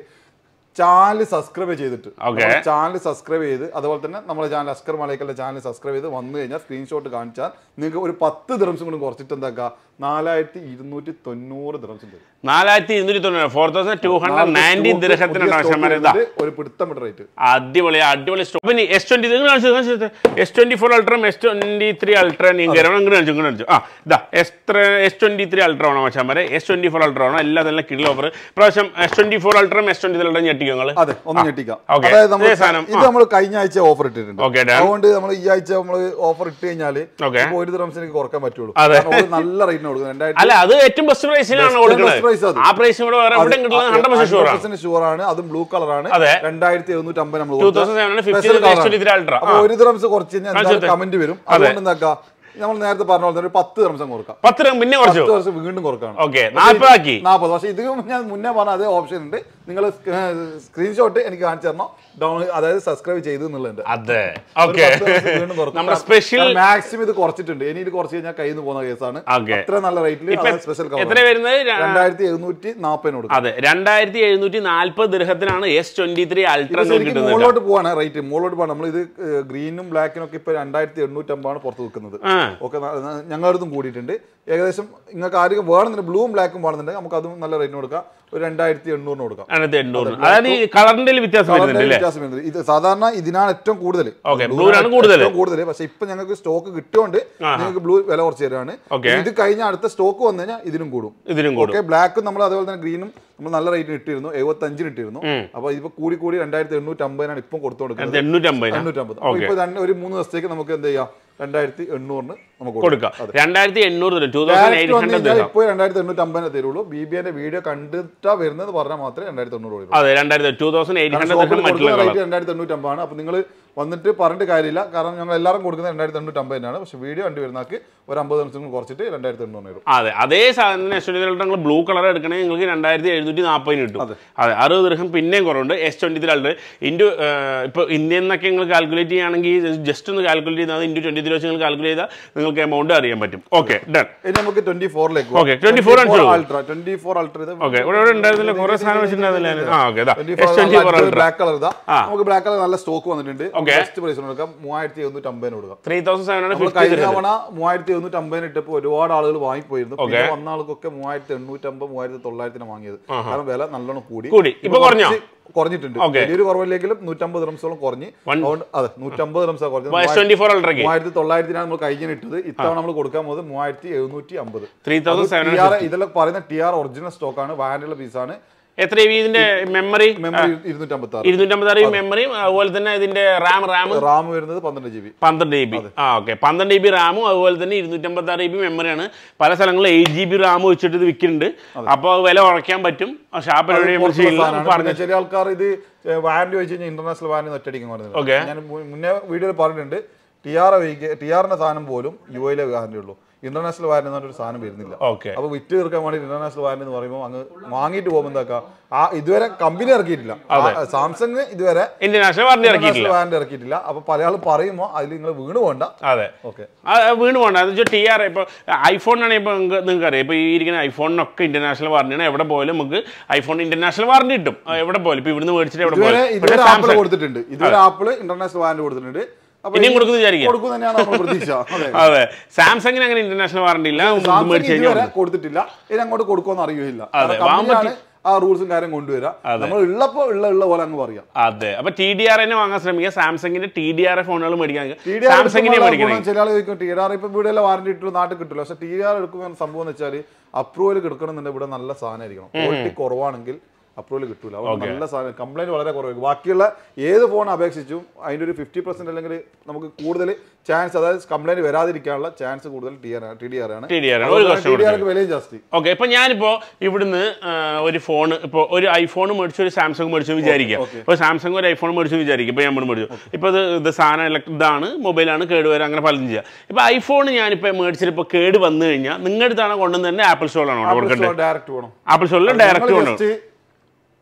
Speaker 2: ചാനൽ സബ്സ്ക്രൈബ് ചെയ്തിട്ട്
Speaker 1: Okay.
Speaker 2: ചാനൽ സബ്സ്ക്രൈബ് ചെയ്ത് അതുപോലെ തന്നെ നമ്മുടെ ചാനൽ അസ്കർ മലയ്ക്കലിന്റെ ചാനൽ സബ്സ്ക്രൈബ് ചെയ്ത് വന്നു കഴിഞ്ഞാൽ സ്ക്രീൻഷോട്ട് കാണിച്ചാൽ നിങ്ങൾക്ക് ഒരു പത്ത് ദിറംസും കൂടി കുറച്ചിട്ട് എന്താക്കുക നാലായിരത്തി ഇരുന്നൂറ്റി തൊണ്ണൂറ് ദിറംസും തരും
Speaker 1: നാലായിരത്തി ഇരുന്നൂറ്റി തൊണ്ണൂറ് four thousand two hundred ninety
Speaker 2: stock
Speaker 1: ദൃഹത്തിനാണ്
Speaker 2: പുതിയ
Speaker 1: ആവശ്യം
Speaker 2: സ്റ്റോക്ക്
Speaker 1: വരുന്നത്
Speaker 2: വരുന്നത് ഒരു പിടുത്തമിട്ട റേറ്റ്
Speaker 1: അടിപൊളി അടിപൊളി സ്റ്റോപ്പ് പിന്നെ എസ് ട്വന്റി നിങ്ങൾ കാണിച്ചത് എസ് ട്വന്റി ഫോർ അൾട്രം എസ് ട്വന്റി ത്രീ അൾട്ര നിങ്ങൾ ഇങ്ങനെ കാണിച്ചു ഇങ്ങനെ കാണിച്ചു ആ ഇതാ S S twenty three ultra ആണോ മച്ചാൻ വരെ എസ് ട്വന്റി ഫോർ അൾട്ര ആണോ എല്ലാം നല്ല കിടിൽ ഓഫർ പ്രാവശ്യം എസ് ട്വന്റി ഫോർ അൾട്രം എസ് ട്വന്റി ത്രീ അൾട്രം ഞെട്ടിക്കും നിങ്ങൾ
Speaker 2: അതെ ഒന്ന് ഞെട്ടിക്കാം
Speaker 1: Okay.
Speaker 2: അതായത് നമ്മൾ
Speaker 1: ഇതേ സാധനം.
Speaker 2: ഇത് നമ്മൾ കഴിഞ്ഞ ആഴ്ച ഓഫർ ഇട്ടിട്ടുണ്ട്
Speaker 1: Okay, done.
Speaker 2: അതുകൊണ്ട് നമ്മൾ ഈ ആഴ്ച നമ്മൾ ഓഫർ ഇട്ട് കഴിഞ്ഞാല്
Speaker 1: Okay.
Speaker 2: ഇപ്പൊ ഒരു ദിവസം എനിക്ക് കുറക്കാൻ പറ്റുള്ളൂ
Speaker 1: അതെ.
Speaker 2: കാരണം ഒരു നല്ല റേറ്റിന് കൊടുക്കുന്നത് രണ്ടായിരത്തി
Speaker 1: അല്ല അത് ഏറ്റവും ബെസ്റ്റ് പ്രൈസിലാണ്
Speaker 2: Best
Speaker 1: കൊടുക്കുന്നത്
Speaker 2: price അത്.
Speaker 1: ആ പ്രൈസ് ഇവിടെ വേറെ എവിടെയും കിട്ടുന്നത് ഹൺഡ്രഡ് പെർസെന്റ് ഷുവർ ആണ്
Speaker 2: ഷുവർ ആണ് അതും ബ്ലൂ കളർ ആണ്
Speaker 1: അതെ.
Speaker 2: രണ്ടായിരത്തി എഴുന്നൂറ്റി അമ്പത് നമ്മൾ
Speaker 1: 2750 എസ് ട്വന്റി ത്രീ അൾട്ര
Speaker 2: അപ്പൊ ഒരു ദിറംസ് കുറച്ച് കഴിഞ്ഞാൽ
Speaker 1: കാണിച്ചു
Speaker 2: എന്തായാലും കമന്റ് വരും അതുകൊണ്ട് എന്താക്കാം നമ്മൾ നേരത്തെ പറഞ്ഞ പോലെ തന്നെ ഒരു പത്ത് ദിറംസം കൊടുക്കാം
Speaker 1: പത്ത് രൂപ പിന്നെ കുറച്ചു
Speaker 2: പത്ത് വർഷം വീണ്ടും കുറക്കാണ്
Speaker 1: ഓക്കെ നാൽപ്പതാക്കി
Speaker 2: നാൽപ്പത് പക്ഷേ ഇത് ഞാൻ മുന്നേ പറഞ്ഞ അതേ ഓപ്ഷൻ ഉണ്ട് നിങ്ങൾ സ്ക്രീൻഷോട്ട് എനിക്ക് കാണിച്ചു തരണം ഡൗൺ അതായത് സബ്സ്ക്രൈബ് ചെയ്തു എന്നുള്ളത്
Speaker 1: അതെ ഓക്കെ നമ്മുടെ സ്പെഷ്യൽ
Speaker 2: മാക്സിമം ഇത് കുറച്ചിട്ടുണ്ട് ഇനി ഇത് കുറച്ച് കഴിഞ്ഞാൽ കയ്യിൽ നിന്ന് പോകുന്ന കേസാണ്
Speaker 1: Okay.
Speaker 2: അത്ര നല്ല റേറ്റിൽ സ്പെഷ്യൽ
Speaker 1: എത്ര വരുന്നത് ര-
Speaker 2: രണ്ടായിരത്തി എഴുന്നൂറ്റി നാൽപ്പതിന് കൊടുക്കും
Speaker 1: അതെ രണ്ടായിരത്തി എഴുന്നൂറ്റി നാൽപ്പത് ദൃഹത്തിനാണ് എസ് ട്വന്റി ത്രീ അൾട്ര
Speaker 2: ശരിക്കും
Speaker 1: കിട്ടുന്നത്
Speaker 2: മുകളിലോട്ട് പോവാണ് റേറ്റ് മുകളിലോട്ട് പോകാൻ നമ്മൾ ഇത് ഗ്രീനും ബ്ലാക്കിനും ഒക്കെ ഇപ്പൊ രണ്ടായിരത്തി എണ്ണൂറ്റമ്പാണ് പുറത്ത് വെക്കുന്നത്
Speaker 1: ആ
Speaker 2: ഓക്കെ ഞങ്ങളുടെ അടുത്തും കൂടിയിട്ടുണ്ട് ഏകദേശം നിങ്ങൾക്ക് ആർക്കും വേണമെന്നുണ്ടെങ്കിൽ ബ്ലൂവും ബ്ലാക്കും വേണമെന്നുണ്ടെങ്കിൽ നമുക്ക് അതും നല്ല റേറ്റിന് കൊടുക്കാം ഒരു രണ്ടായിരത്തി എണ്ണൂറിന് കൊടുക്കാം
Speaker 1: അതിനകത്ത് എണ്ണൂറ് അതായത് ഈ കളറിന്റെ വ്യത്യാസം വരുന്നുണ്ട്
Speaker 2: കളറിന്റെ
Speaker 1: അല്ലേ
Speaker 2: വ്യത്യാസം വരുന്നത് ഇത് സാധാരണ ഇതിനാണ് ഏറ്റവും കൂടുതൽ
Speaker 1: Okay, blue ആണ് കൂടുതൽ.
Speaker 2: കൂടുതൽ പക്ഷെ ഇപ്പൊ ഞങ്ങൾക്ക് സ്റ്റോക്ക് കിട്ടുകൊണ്ട് നിങ്ങൾക്ക് ബ്ലൂ വില കുറച്ച് തരാണ്
Speaker 1: Okay.
Speaker 2: ഇത് കഴിഞ്ഞ അടുത്ത സ്റ്റോക്ക് വന്നു കഴിഞ്ഞാൽ ഇതിനും കൂടും
Speaker 1: ഇതിനും കൂടും
Speaker 2: ഓക്കെ ബ്ലാക്കും നമ്മൾ അതുപോലെ തന്നെ ഗ്രീനും നമ്മൾ നല്ല റേറ്റിന് ഇട്ടിരുന്നു എഴുപത്തി അഞ്ചിന് ഇട്ടിരുന്നു അപ്പൊ ഇതിപ്പോ കൂടി കൂടി രണ്ടായിരത്തി എണ്ണൂറ്റി അമ്പതിനാണ് ഇപ്പം കൊടുത്തു കൊടുക്കുന്നത്
Speaker 1: എണ്ണൂറ്റമ്പത്
Speaker 2: എണ്ണൂറ്റമ്പത് അപ്പൊ ഇപ്പൊ രണ്ട് ഒരു മൂന്ന് ദിവസത്തേക്ക് നമുക്ക് എന്ത് ചെയ്യാം രണ്ടായിരത്തി എണ്ണൂറിന് നമുക്ക്
Speaker 1: കൊടുക്കാം രണ്ടായിരത്തി എണ്ണൂറ് ടൂ തൗസൻഡ് എയ്റ്റ് ഹൺഡ്രഡ്
Speaker 2: ഇപ്പോൾ രണ്ടായിരത്തി എണ്ണൂറ്റി അമ്പതിനെ തരുള്ളൂ ബി ബി എന്റെ വീഡിയോ കണ്ടിട്ടാ വരുന്നത് പറഞ്ഞാൽ മാത്രമേ രണ്ടായിരത്തി എണ്ണൂറ് വരുള്ളൂ
Speaker 1: അതെ രണ്ടായിരത്തി ടൂ തൗസൻഡ് എയ്റ്റ്
Speaker 2: ഷോപ്പിൽ
Speaker 1: ഹൺഡ്രഡ് മറ്റുള്ള
Speaker 2: കൊടുക്കുന്ന
Speaker 1: കളർ
Speaker 2: റേറ്റ് രണ്ടായിരത്തി എണ്ണൂറ്റി അമ്പാണ് അപ്പൊ നിങ്ങൾ വന്നിട്ട് പറഞ്ഞിട്ട് കാര്യമില്ല കാരണം ഞങ്ങൾ എല്ലാവരും കൊടുക്കുന്നത് രണ്ടായിരത്തി എണ്ണൂറ്റി അമ്പതിനാണ് പക്ഷെ വീഡിയോ കണ്ടു വരുന്നവർക്ക് ഒരു അമ്പത് ദിവസം കുറച്ചിട്ട് രണ്ടായിരത്തി എണ്ണൂറ് വരും
Speaker 1: അതെ അതേ സാധനം എസ് ട്വന്റി നിങ്ങൾ ബ്ലൂ കളർ എടുക്കണമെങ്കിൽ നിങ്ങൾക്ക് രണ്ടായിരത്തി എഴുന്നൂറ്റി നാൽപ്പതിന് കിട്ടും
Speaker 2: അതെ.
Speaker 1: അതെ അറുപത് ദൃഹം പിന്നെയും കുറവുണ്ട് S twenty three ultra into ഇപ്പോൾ ഇന്ത്യൻ എന്നൊക്കെ നിങ്ങൾ കാൽക്കുലേറ്റ് ചെയ്യുകയാണെങ്കിൽ ജസ്റ്റ് ഒന്ന് കാൽക്കുലേറ്റ് ചെയ്താൽ ഇൻറ്റു ട്വന്റി ത്രീ വെച്ച് നിങ്ങൾ കാൽക്കുലേറ്റ് ചെയ്താൽ നിങ്ങൾക്ക് എമൗണ്ട് അറിയാൻ പറ്റും ഓക്കെ ഡൺ
Speaker 2: ഇനി നമുക്ക് ട്വന്റി ഫോറിലേക്ക്
Speaker 1: Okay, 24 ആണ് ചെയ്തത്.
Speaker 2: അൾട്ര ട്വന്റി ഫോർ അൾട്ര ഇത്
Speaker 1: ഓക്കെ ഇവിടെ ഇവിടെ ഉണ്ടായിരുന്നില്ല കുറേ സാധനം വെച്ചിട്ടുണ്ടായിരുന്നില്ല ആ okay S twenty four ultra
Speaker 2: black colour ഇതാ
Speaker 1: ആ.
Speaker 2: നമുക്ക് ബ്ലാക്ക് കളർ നല്ല സ്റ്റോക്ക് വന്നിട്ടുണ്ട്
Speaker 1: Okay.
Speaker 2: ബെസ്റ്റ് പ്രൈസ് കൊടുക്കാം മൂവായിരത്തി എഴുന്നൂറ്റി അമ്പതിന് കൊടുക്കാം
Speaker 1: ത്രീ തൗസൻഡ് സെവൻ ഹൺഡ്രഡ്
Speaker 2: നമ്മൾ
Speaker 1: ഫിഫ്റ്റി
Speaker 2: കഴിഞ്ഞ തവണ മൂവായിരത്തി എഴുന്നൂറ്റി അമ്പതിന് ഇട്ടപ്പോൾ ഒരുപാട് ആളുകൾ വാങ്ങിപ്പോയിരുന്നു പിന്നെ വന്ന ആൾക്കൊക്കെ മൂവായിരത്തി എണ്ണൂറ്റി അമ്പത് മൂവായിരത്തി തൊള്ളായിരത്തിന് വാങ്ങിയത് കാരണം വില നല്ലോണം കൂടി
Speaker 1: കൂടി. ഇപ്പൊ കുറഞ്ഞോ?
Speaker 2: കുറച്ച് കുറഞ്ഞിട്ടുണ്ട്
Speaker 1: Okay.
Speaker 2: വലിയൊരു കുറവില്ലെങ്കിലും നൂറ്റമ്പത് റംസോളം കുറഞ്ഞ് അതുകൊണ്ട് അതെ നൂറ്റമ്പത് റംസാ കുറഞ്ഞത്
Speaker 1: എസ് ട്വന്റി ഫോർ അൾട്രയ്ക്ക്
Speaker 2: മൂവായിരത്തി തൊള്ളായിരത്തിനാണ് നമ്മൾ കഴിഞ്ഞ ഇട്ടത് ഇത്തവണ നമ്മൾ കൊടുക്കാൻ പോകുന്നത് മൂവായിരത്തി എഴുന്നൂറ്റി അമ്പത്
Speaker 1: three thousand seven
Speaker 2: T R ഇതെല്ലാം പറയുന്ന ടി ആർ ഒറിജിനൽ സ്റ്റോക്കാണ് വാനുള്ള പീസാണ്
Speaker 1: എത്ര എ ഇതിന്റെ മെമ്മറി
Speaker 2: മെമ്മറി ഇരുന്നൂറ്റി അമ്പത്തി ആറ്
Speaker 1: ഇരുന്നൂറ്റമ്പത് അറിയും മെമ്മറിയും അതുപോലെ തന്നെ ഇതിന്റെ റാം റാം
Speaker 2: റാം വരുന്നത് പന്ത്രണ്ട് ജി ബി
Speaker 1: പന്ത്രണ്ട് ജി ബി ആ ഓക്കെ പന്ത്രണ്ട് ജി ബി റാമും അതുപോലെ തന്നെ ഇരുന്നൂറ്റമ്പത്തി ആറ് ജി ബി മെമ്മറിയാണ് പല സ്ഥലങ്ങളിൽ എയ്റ്റ് ജി ബി റാം വെച്ചിട്ട് ഇത് വിൽക്കുന്നുണ്ട് അപ്പോൾ വില കുറയ്ക്കാൻ പറ്റും ഷാപ്പിൽ പറഞ്ഞു
Speaker 2: ചില ആൾക്കാർ ഇത് വാറന്റി വെച്ച് കഴിഞ്ഞാൽ ഇന്റർനാഷണൽ വാറന്റി ഒറ്റയടിക്കാൻ
Speaker 1: Okay.
Speaker 2: പറഞ്ഞത് ഞാൻ മു- മുന്നേ വീഡിയോയിൽ പറഞ്ഞിട്ടുണ്ട് ടി ആർ ടി ആറിന്റെ സാധനം പോലും യു എയിലെ വാറന്റി ഉള്ളൂ ഇന്റർനാഷണൽ വാറന്റി എന്ന് പറഞ്ഞൊരു സാധനം വരുന്നില്ല
Speaker 1: ഓക്കെ
Speaker 2: അപ്പൊ വിറ്റ് തീർക്കാൻ വേണ്ടി ഇന്റർനാഷണൽ വാറന്റി എന്ന് പറയുമ്പോൾ അങ്ങ് വാങ്ങിയിട്ട് പോകുമ്പോൾ എന്താക്കാ ആ ഇതുവരെ കമ്പനി ഇറക്കിയിട്ടില്ല സാംസങ് ഇതുവരെ
Speaker 1: ഇന്റർനാഷണൽ വാറണ്ടി ഇറക്കിയിട്ടില്ല
Speaker 2: ഇന്റർനാഷണൽ വാറന്റി ഇറക്കിയിട്ടില്ല അപ്പൊ പല ആളും പറയുമ്പോൾ അതിൽ നിങ്ങൾ വീണ് പോകണ്ട
Speaker 1: അതെ
Speaker 2: ഓക്കെ
Speaker 1: ആ, ആ, വീണ് പോകണ്ട എന്ന് വെച്ചാൽ ടി ആർ ഇപ്പോൾ ഐഫോണിനാണെങ്കിൽ ഇപ്പോൾ നിങ്ങൾക്ക് അറിയാം ഇപ്പോൾ ഈ ഇരിക്കുന്ന ഐഫോണിനൊക്കെ ഇന്റർനാഷണൽ വാറണ്ടിയാണ് എവിടെ പോയാലും നമുക്ക് ഐഫോൺ ഇന്റർനാഷണൽ വാറണ്ടി കിട്ടും ആ, എവിടെ പോയാലും ഇപ്പോൾ ഇവിടുന്ന് മേടിച്ചിട്ട് എവിടെ
Speaker 2: ഇതുവരെ
Speaker 1: പോയാലും
Speaker 2: ഇതുവരെ
Speaker 1: പക്ഷേ
Speaker 2: ആപ്പിൾ
Speaker 1: സാംസങ്
Speaker 2: കൊടുത്തിട്ടുണ്ട് ഇതുവരെ ആപ്പിൾ ഇന്റർനാഷണൽ വാറന്റി കൊടുത്തിട്ടുണ്ട് അപ്പൊ
Speaker 1: ഇനിയും
Speaker 2: ഈ
Speaker 1: കൊടുക്കുന്നു വിചാരിക്കാം
Speaker 2: കൊടുക്കും തന്നെയാണ് നമ്മൾ പ്രതീക്ഷ അതെ
Speaker 1: അതെ സാംസങ്ങിന് അങ്ങനെ ഇന്റർനാഷണൽ വാറണ്ടി ഇല്ല
Speaker 2: സാംസങ്
Speaker 1: മേടിച്ച്
Speaker 2: ഇതുവരെ
Speaker 1: കഴിഞ്ഞാൽ
Speaker 2: കൊടുത്തിട്ടില്ല ഇനി അങ്ങോട്ട് കൊടുക്കുമെന്ന് അറിയുകയില്ല
Speaker 1: അതെ,
Speaker 2: കാരണം കമ്പനിയാണ് ആ റൂൾസും കാര്യം കൊണ്ടുവരാം നമ്മൾ ഉള്ളപ്പോ ഉള്ള ഉള്ള പോലെ അങ്ങ് പറയാം
Speaker 1: അതെ അപ്പൊ ടി ഡി ആർ തന്നെ വാങ്ങാൻ ശ്രമിക്കുക സാംസങ്ങിന്റെ ടി ഡി ആർ ഫോണുകൾ മേടിക്കാൻ
Speaker 2: ടി ഡി ആർ
Speaker 1: സാംസങ്ങിനെ മേടിക്കണം
Speaker 2: ചില ആൾ ചോദിക്കും ടി ഡി ആർ ഇപ്പൊ ഇവിടെ വാറന്റി ഇട്ടു നാട്ടിൽ കിട്ടില്ല പക്ഷെ ടി ഡി ആർ എടുക്കുമ്പോൾ സംഭവം എന്ന് വെച്ചാൽ അപ്രൂവൽ കിടക്കണമെന്നുണ്ടെങ്കിൽ ഇവിടെ നല്ല സാധനമായിരിക്കണം ക്വാളിറ്റി കുറവാണെങ്കിൽ അപ്രൂവൽ കിട്ടൂല അതുകൊണ്ട് നല്ല സാധനം കംപ്ലൈന്റ് വളരെ കുറവായിരിക്കും ബാക്കിയുള്ള ഏത് ഫോൺ അപേക്ഷിച്ചും അതിന്റെ ഒരു ഫിഫ്റ്റി പെർസെന്റ് അല്ലെങ്കിൽ നമുക്ക് കൂടുതൽ ചാൻസ് അതായത് കംപ്ലൈന്റ് വരാതിരിക്കാനുള്ള ചാൻസ് കൂടുതൽ T R T D R ആണ്
Speaker 1: ടി ഡി ആർ ഒരു വർഷം
Speaker 2: ടി ഡി ആർക്ക് വിലയും ജാസ്തി
Speaker 1: ഓക്കെ ഇപ്പൊ ഞാനിപ്പോ ഇവിടുന്ന് ആ, ഒരു ഫോൺ ഇപ്പൊ ഒരു ഐഫോൺ മേടിച്ചു ഒരു സാംസങ് മേടിച്ചു വിചാരിക്കാം
Speaker 2: okay.
Speaker 1: ഇപ്പൊ സാംസങ് ഒരു ഐഫോൺ മേടിച്ചു വിചാരിക്കും ഇപ്പൊ ഞാൻ ഇവിടെ മേടിച്ചു ഇപ്പൊ ഇത് ഇത് സാധനം elect- ഇതാണ് മൊബൈലാണ് കേടുവരാൻ അങ്ങനെ പലതും ചെയ്യാം ഇപ്പൊ ഐഫോൺ ഞാനിപ്പോ മേടിച്ചിട്ട് ഇപ്പൊ കേട് വന്നു കഴിഞ്ഞാൽ നിങ്ങളുടെ അടുത്താണ് കൊണ്ടുവന്ന് തന്നെ ആപ്പിൾ സ്റ്റോറിലാണ് കൊടുക്കേണ്ടത്
Speaker 2: ഡയറക്റ്റ് വേണം
Speaker 1: ആപ്പിൾ സ്റ്റോറിൽ ഡയറക്റ്റ് കൊണ്ടുപോകും
Speaker 2: ജസ്റ്റ്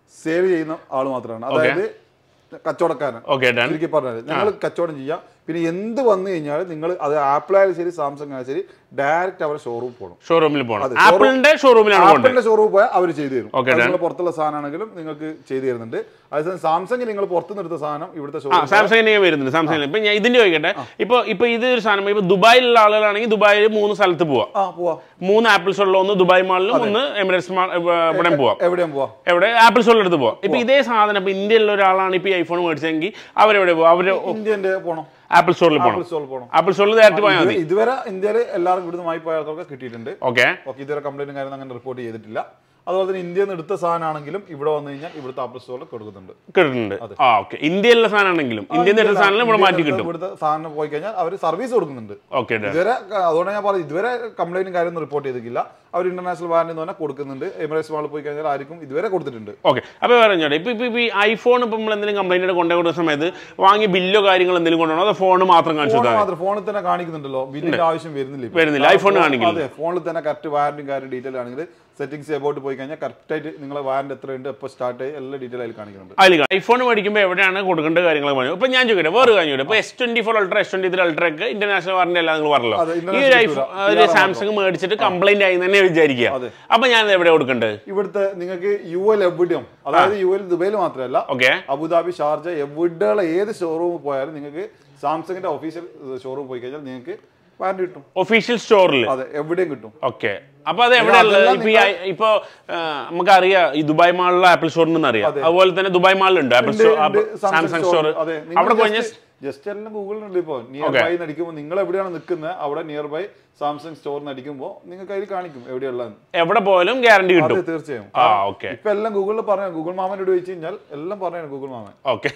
Speaker 2: സെയിൽ ചെയ്യുന്ന ആൾ മാത്രമാണ് അതായത് കച്ചവടക്കാരൻ
Speaker 1: ഓക്കെ ഡൺ
Speaker 2: ചുരുക്കി പറഞ്ഞാൽ ഞങ്ങൾ കച്ചവടം ചെയ്യാം പിന്നെ എന്ത് വന്നു കഴിഞ്ഞാൽ നിങ്ങൾ അത് ആപ്പിൾ ആയാലും ശരി സാംസങ് ആയാലും ശരി ഡയറക്റ്റ് അവരെ ഷോറൂം പോകണം
Speaker 1: ഷോറൂമിൽ പോകണം
Speaker 2: അതെ,
Speaker 1: ആപ്പിളിന്റെ ഷോറൂമിലാണ് പോകേണ്ടത്
Speaker 2: ആപ്പിളിന്റെ ഷോറൂം പോയാൽ അവർ ചെയ്തു തരും
Speaker 1: Okay,
Speaker 2: അത് നിങ്ങൾ പുറത്തുള്ള സാധനമാണെങ്കിലും നിങ്ങൾക്ക് ചെയ്തു തരുന്നുണ്ട് അതേസമയം സാംസങ് നിങ്ങൾ പുറത്തുനിന്ന് എടുത്ത സാധനം ഇവിടുത്തെ
Speaker 1: ആ
Speaker 2: ഷോറൂം
Speaker 1: സാംസങ്ങിന് വരുന്നുണ്ട് സാംസങ്ങിൽ ഇപ്പൊ ഞാൻ ഇതിന്റെ ചോദിക്കട്ടെ ഇപ്പൊ ഇപ്പൊ ഇത് ഒരു സാധനം ഇപ്പൊ ദുബായിലുള്ള ആളുകളാണെങ്കിൽ ദുബായിൽ മൂന്ന് സ്ഥലത്ത് പോവാം
Speaker 2: ആ പോവാ
Speaker 1: മൂന്ന് ആപ്പിൾ സ്റ്റോറിൽ ഒന്ന് ദുബായ് മാളിലും ഒന്ന് എമിറേറ്റ്സ് മാൾ ഇവിടെ പോവാം
Speaker 2: എവിടെയും പോവാ
Speaker 1: എവിടെ ആപ്പിൾ സ്റ്റോറിൽ എടുത്ത് പോവാം ഇപ്പൊ ഇതേ സാധനം ഇപ്പൊ ഇന്ത്യയിലുള്ള ഒരാളാണ് ഇപ്പൊ ഈ ഐഫോൺ മേടിച്ചെങ്കിൽ അവരെവിടെ പോകും അവര്
Speaker 2: ഇന്ത്യന്റെ പോണം
Speaker 1: ആപ്പിൾ സ്റ്റോറിൽ പോകണം
Speaker 2: ആപ്പിൾ സ്റ്റോറിൽ പോണം
Speaker 1: ആപ്പിൾ സ്റ്റോറിൽ നേരിട്ട് പോയാൽ മതി
Speaker 2: ഇത് ഇതുവരെ ഇന്ത്യയിൽ എല്ലാവർക്കും ഇവിടുന്ന് വാങ്ങിപ്പോയ ആൾക്കാർക്ക് കിട്ടിയിട്ടുണ്ട്
Speaker 1: ഓക്കെ
Speaker 2: ഓക്കെ ഇതുവരെ കംപ്ലൈന്റും കാര്യം അങ്ങനെ റിപ്പോർട്ട് ചെയ്തിട്ടില്ല അതുപോലെ തന്നെ ഇന്ത്യയിൽ നിന്ന് എടുത്ത സാധനമാണെങ്കിലും ഇവിടെ വന്നു കഴിഞ്ഞാൽ ഇവിടുത്തെ ആപ്പിൾ സ്റ്റോറിൽ കൊടുക്കുന്നുണ്ട്
Speaker 1: കിട്ടുന്നുണ്ട് ആ ഓക്കെ ഇന്ത്യയിലുള്ള സാധനമാണെങ്കിലും ഇന്ത്യയിൽ നിന്ന് സാധനം ഇവിടെ മാറ്റി കിട്ടും
Speaker 2: ഇവിടുത്തെ സാധനം പോയി കഴിഞ്ഞാൽ അവർ സർവീസ് കൊടുക്കുന്നുണ്ട്
Speaker 1: ഓക്കെ
Speaker 2: ഇതുവരെ അതുകൊണ്ട് ഞാൻ പറഞ്ഞു ഇതുവരെ കംപ്ലൈന്റും കാര്യമൊന്നും റിപ്പോർട്ട് ചെയ്തിട്ടില്ല അവർ ഇന്റർനാഷണൽ വാറന്റി എന്ന് പറഞ്ഞാൽ കൊടുക്കുന്നുണ്ട് എമിറേറ്റ്സ് മാളിൽ പോയി കഴിഞ്ഞാൽ ആർക്കും ഇതുവരെ കൊടുത്തിട്ടുണ്ട്
Speaker 1: ഓക്കെ അപ്പോൾ പറഞ്ഞോട്ടെ ഇപ്പൊ ഇപ്പൊ ഇപ്പൊ ഈ ഐഫോൺ ഇപ്പൊ നമ്മൾ എന്തെങ്കിലും കംപ്ലൈന്റ് കൊണ്ടു കൊടുക്കുന്ന സമയത്ത് വാങ്ങിയ ബില്ലോ കാര്യങ്ങൾ എന്തെങ്കിലും കൊണ്ടുപോകണോ അതോ ഫോൺ മാത്രം കാണിച്ചു
Speaker 2: ഫോൺ
Speaker 1: കൊടുത്താൽ
Speaker 2: മാത്രം ഫോണിൽ തന്നെ കാണിക്കുന്നുണ്ടല്ലോ ബില്ലിന്റെ ആവശ്യം വരുന്നില്ല ഇപ്പൊ.
Speaker 1: വരുന്നില്ല.
Speaker 2: ആ,
Speaker 1: iPhone
Speaker 2: ഫോൺ-
Speaker 1: കാണിക്കില്ല.
Speaker 2: അതെ ഫോണിൽ തന്നെ കറക്റ്റ് വാറന്റിയും കാര്യം ഡീറ്റെയിൽ ആണെങ്കിൽ സെറ്റിംഗ്സ് എബോട്ട് പോയി കഴിഞ്ഞാൽ കറക്റ്റ് ആയിട്ട് നിങ്ങളെ വാറന്റ് എത്രയുണ്ട് എപ്പോൾ സ്റ്റാർട്ട് ആയി എല്ലാ ഡീറ്റെയിൽ അതിൽ കാണിക്കുന്നുണ്ട്
Speaker 1: അതിൽ ഐഫോൺ മേടിക്കുമ്പോൾ എവിടെയാണ് കൊടുക്കേണ്ട കാര്യങ്ങൾ പറഞ്ഞു ഇപ്പൊ ഞാൻ ചോദിക്കട്ടെ വേറെ കാര്യം ചോദിക്കട്ടെ ഇപ്പൊ S twenty four ultra S twenty three അൾട്രക്ക് ഇന്റർനാഷണൽ വാറന്റി അല്ല നിങ്ങൾ പറഞ്ഞല്ലോ
Speaker 2: അതെ,
Speaker 1: ഈ
Speaker 2: international
Speaker 1: ഒരു ഐഫോൺ
Speaker 2: കിട്ടൂല.
Speaker 1: ഒരു സാംസങ് മേടിച്ചിട്ട് കംപ്ലൈന്റ് ആയി എന്ന് തന്നെ വിചാരിക്കുക
Speaker 2: അതെ.
Speaker 1: അപ്പൊ ഞാൻ ഇത് എവിടെ കൊടുക്കേണ്ടത്
Speaker 2: ഇവിടുത്തെ നിങ്ങൾക്ക് യു എൽ എവിടെയും അതായത് യു എൽ ദുബൈയിൽ മാത്രമല്ല
Speaker 1: ഓക്കെ
Speaker 2: അബുദാബി ഷാർജ എവിടെയുള്ള ഏത് ഷോറൂമിൽ പോയാലും നിങ്ങൾക്ക് സാംസങ്ങിന്റെ ഒഫീഷ്യൽ ഷോറൂം പോയി കഴിഞ്ഞാൽ നിങ്ങൾക്ക് വാറന്റി കിട്ടും
Speaker 1: ഒഫീഷ്യൽ സ്റ്റോറിൽ
Speaker 2: അതെ എവിടെയും കിട്ടും
Speaker 1: ഓക്കെ അപ്പൊ അത് എവിടെയുള്ളത്
Speaker 2: അതെല്ലാം
Speaker 1: ഇപ്പൊ ഈ ഐ- ഇപ്പൊ ആ, നമുക്കറിയാം ഈ ദുബായ് മാളിലെ ആപ്പിൾ സ്റ്റോറിന് അറിയാം അതുപോലെ തന്നെ ദുബായ് മാളിലുണ്ട് ആപ്പിൾ സ്റ്റോർ സാംസങ് സ്റ്റോർ
Speaker 2: അതെ
Speaker 1: അവിടെ പോയി
Speaker 2: ജസ്റ്റ് എല്ലാം ഗൂഗിളിലുണ്ട് ഇപ്പോൾ നിയർ ബൈ അടിക്കുമ്പോൾ നിങ്ങൾ എവിടെയാണ് നിൽക്കുന്നത് അവിടെ നിയർ ബൈ സാംസങ് സ്റ്റോറിന് അടിക്കുമ്പോൾ നിങ്ങൾക്ക് അതിൽ കാണിക്കും എവിടെയുള്ളതെന്ന്
Speaker 1: എവിടെ പോയാലും ഗ്യാരണ്ടി കിട്ടും
Speaker 2: അതെ തീർച്ചയായും
Speaker 1: ആ ഓക്കെ
Speaker 2: ഇപ്പൊ എല്ലാം ഗൂഗിളിൽ പറഞ്ഞു ഗൂഗിൾ മാമനോട് ചോദിച്ചു കഴിഞ്ഞാൽ എല്ലാം പറഞ്ഞു ഗൂഗിൾ മാമൻ
Speaker 1: ഓക്കെ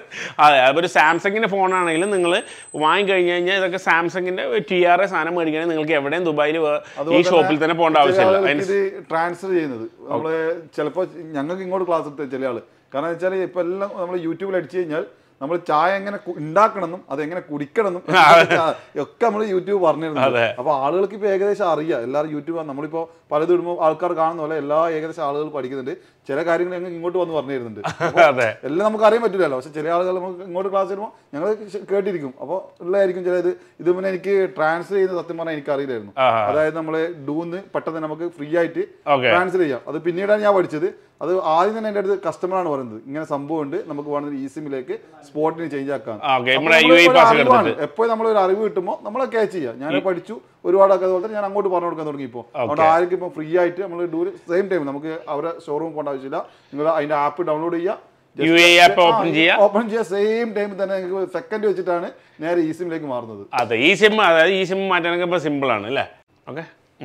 Speaker 1: അതെ അപ്പോൾ ഒരു സാംസങ്ങിന്റെ ഫോണാണെങ്കിലും നിങ്ങൾ വാങ്ങിക്കഴിഞ്ഞ് കഴിഞ്ഞാൽ ഇതൊക്കെ സാംസങ്ങിന്റെ ടി ആർ എ സാധനം മേടിക്കണമെങ്കിൽ നിങ്ങൾക്ക് എവിടെയും ദുബായിൽ ഈ ഷോപ്പിൽ തന്നെ പോകേണ്ട ആവശ്യമില്ല അതിന്
Speaker 2: ഇത് ട്രാൻസ്ഫർ ചെയ്യുന്നത് നമ്മള് ചിലപ്പോൾ ഞങ്ങൾക്ക് ഇങ്ങോട്ട് ക്ലാസ് എടുത്ത ചില ആള് കാരണം വെച്ചാൽ ഇപ്പൊ എല്ലാം നമ്മൾ യൂട്യൂബിൽ അടിച്ചു കഴിഞ്ഞാൽ നമ്മൾ ചായ എങ്ങനെ കു- ഉണ്ടാക്കണമെന്നും അത് എങ്ങനെ കുടിക്കണമെന്നും ഒക്കെ നമ്മൾ യൂട്യൂബ് പറഞ്ഞിരുന്നു
Speaker 1: അതെ.
Speaker 2: അപ്പൊ ആളുകൾക്ക് ഇപ്പൊ ഏകദേശം അറിയാം എല്ലാവരും യൂട്യൂബ് നമ്മളിപ്പോ പലതും ഇടുമ്പോൾ ആൾക്കാർ കാണുന്ന പോലെ എല്ലാ ഏകദേശം ആളുകൾ പഠിക്കുന്നുണ്ട് ചില കാര്യങ്ങൾ ഞങ്ങൾ ഇങ്ങോട്ട് വന്ന് പറഞ്ഞു തരുന്നുണ്ട്
Speaker 1: അതെ
Speaker 2: എല്ലാം നമുക്ക് അറിയാൻ പറ്റില്ലല്ലോ പക്ഷെ ചില ആളുകൾ നമുക്ക് ഇങ്ങോട്ട് ക്ലാസ് വരുമ്പോൾ ഞങ്ങൾ കേട്ടിരിക്കും അപ്പോൾ ഉള്ളതായിരിക്കും ചിലത് ഇത് പിന്നെ എനിക്ക് ട്രാൻസ്ഫർ ചെയ്യുന്ന സത്യം പറഞ്ഞാൽ എനിക്ക് അറിയില്ലായിരുന്നു
Speaker 1: ആഹാ.
Speaker 2: അതായത് നമ്മള് ഡൂന്ന് പെട്ടെന്ന് നമുക്ക് ഫ്രീ ആയിട്ട്
Speaker 1: ഓക്കെ
Speaker 2: ട്രാൻസ്ഫർ ചെയ്യാം അത് പിന്നീടാണ് ഞാൻ പഠിച്ചത് അത് ആദ്യം തന്നെ എൻ്റെ അടുത്ത് കസ്റ്റമറാണ് പറയുന്നത് ഇങ്ങനെ സംഭവം ഉണ്ട് നമുക്ക് വേണമെങ്കിൽ ഈ സിമ്മിലേക്ക് സ്പോട്ടിന് ചേഞ്ച് ആക്കാം
Speaker 1: ഓക്കെ നമ്മുടെ യു ഐ പാസ് എടുത്തിട്ട്
Speaker 2: എപ്പോഴും നമ്മൾ ഒരു അറിവ് കിട്ടുമ്പോൾ നമ്മളെ ക്യാച്ച് ചെയ്യാം ഞാൻ പഠിച്ചു ഒരുപാട് ഒക്കെ അതുപോലെ തന്നെ ഞാൻ അങ്ങോട്ട് പറഞ്ഞു കൊടുക്കാൻ തുടങ്ങി ഇപ്പോൾ അതുകൊണ്ട് ആർക്കും ഇപ്പോൾ ഫ്രീ ആയിട്ട് നമ്മൾ ഡൂ സെയിം ടൈം നമുക്ക് അവരെ ഷോറൂം പോകേണ്ട ആവശ്യമില്ല നിങ്ങൾ അതിന്റെ ആപ്പ് ഡൗൺലോഡ് ചെയ്യുക
Speaker 1: യു ഐ ആപ്പ് ഓപ്പൺ ചെയ്യുക
Speaker 2: ഓപ്പൺ ചെയ്യുക സെയിം ടൈമിൽ തന്നെ നിങ്ങൾക്ക് സെക്കൻഡ് വെച്ചിട്ടാണ് നേരെ ഈ സിമ്മിലേക്ക് മാറുന്നത്
Speaker 1: അതെ ഈ സിം അതായത് ഈ സിം മാറ്റാനൊക്കെ ഇപ്പോൾ സിമ്പിളാണ് അല്ലേ ഓക്കെ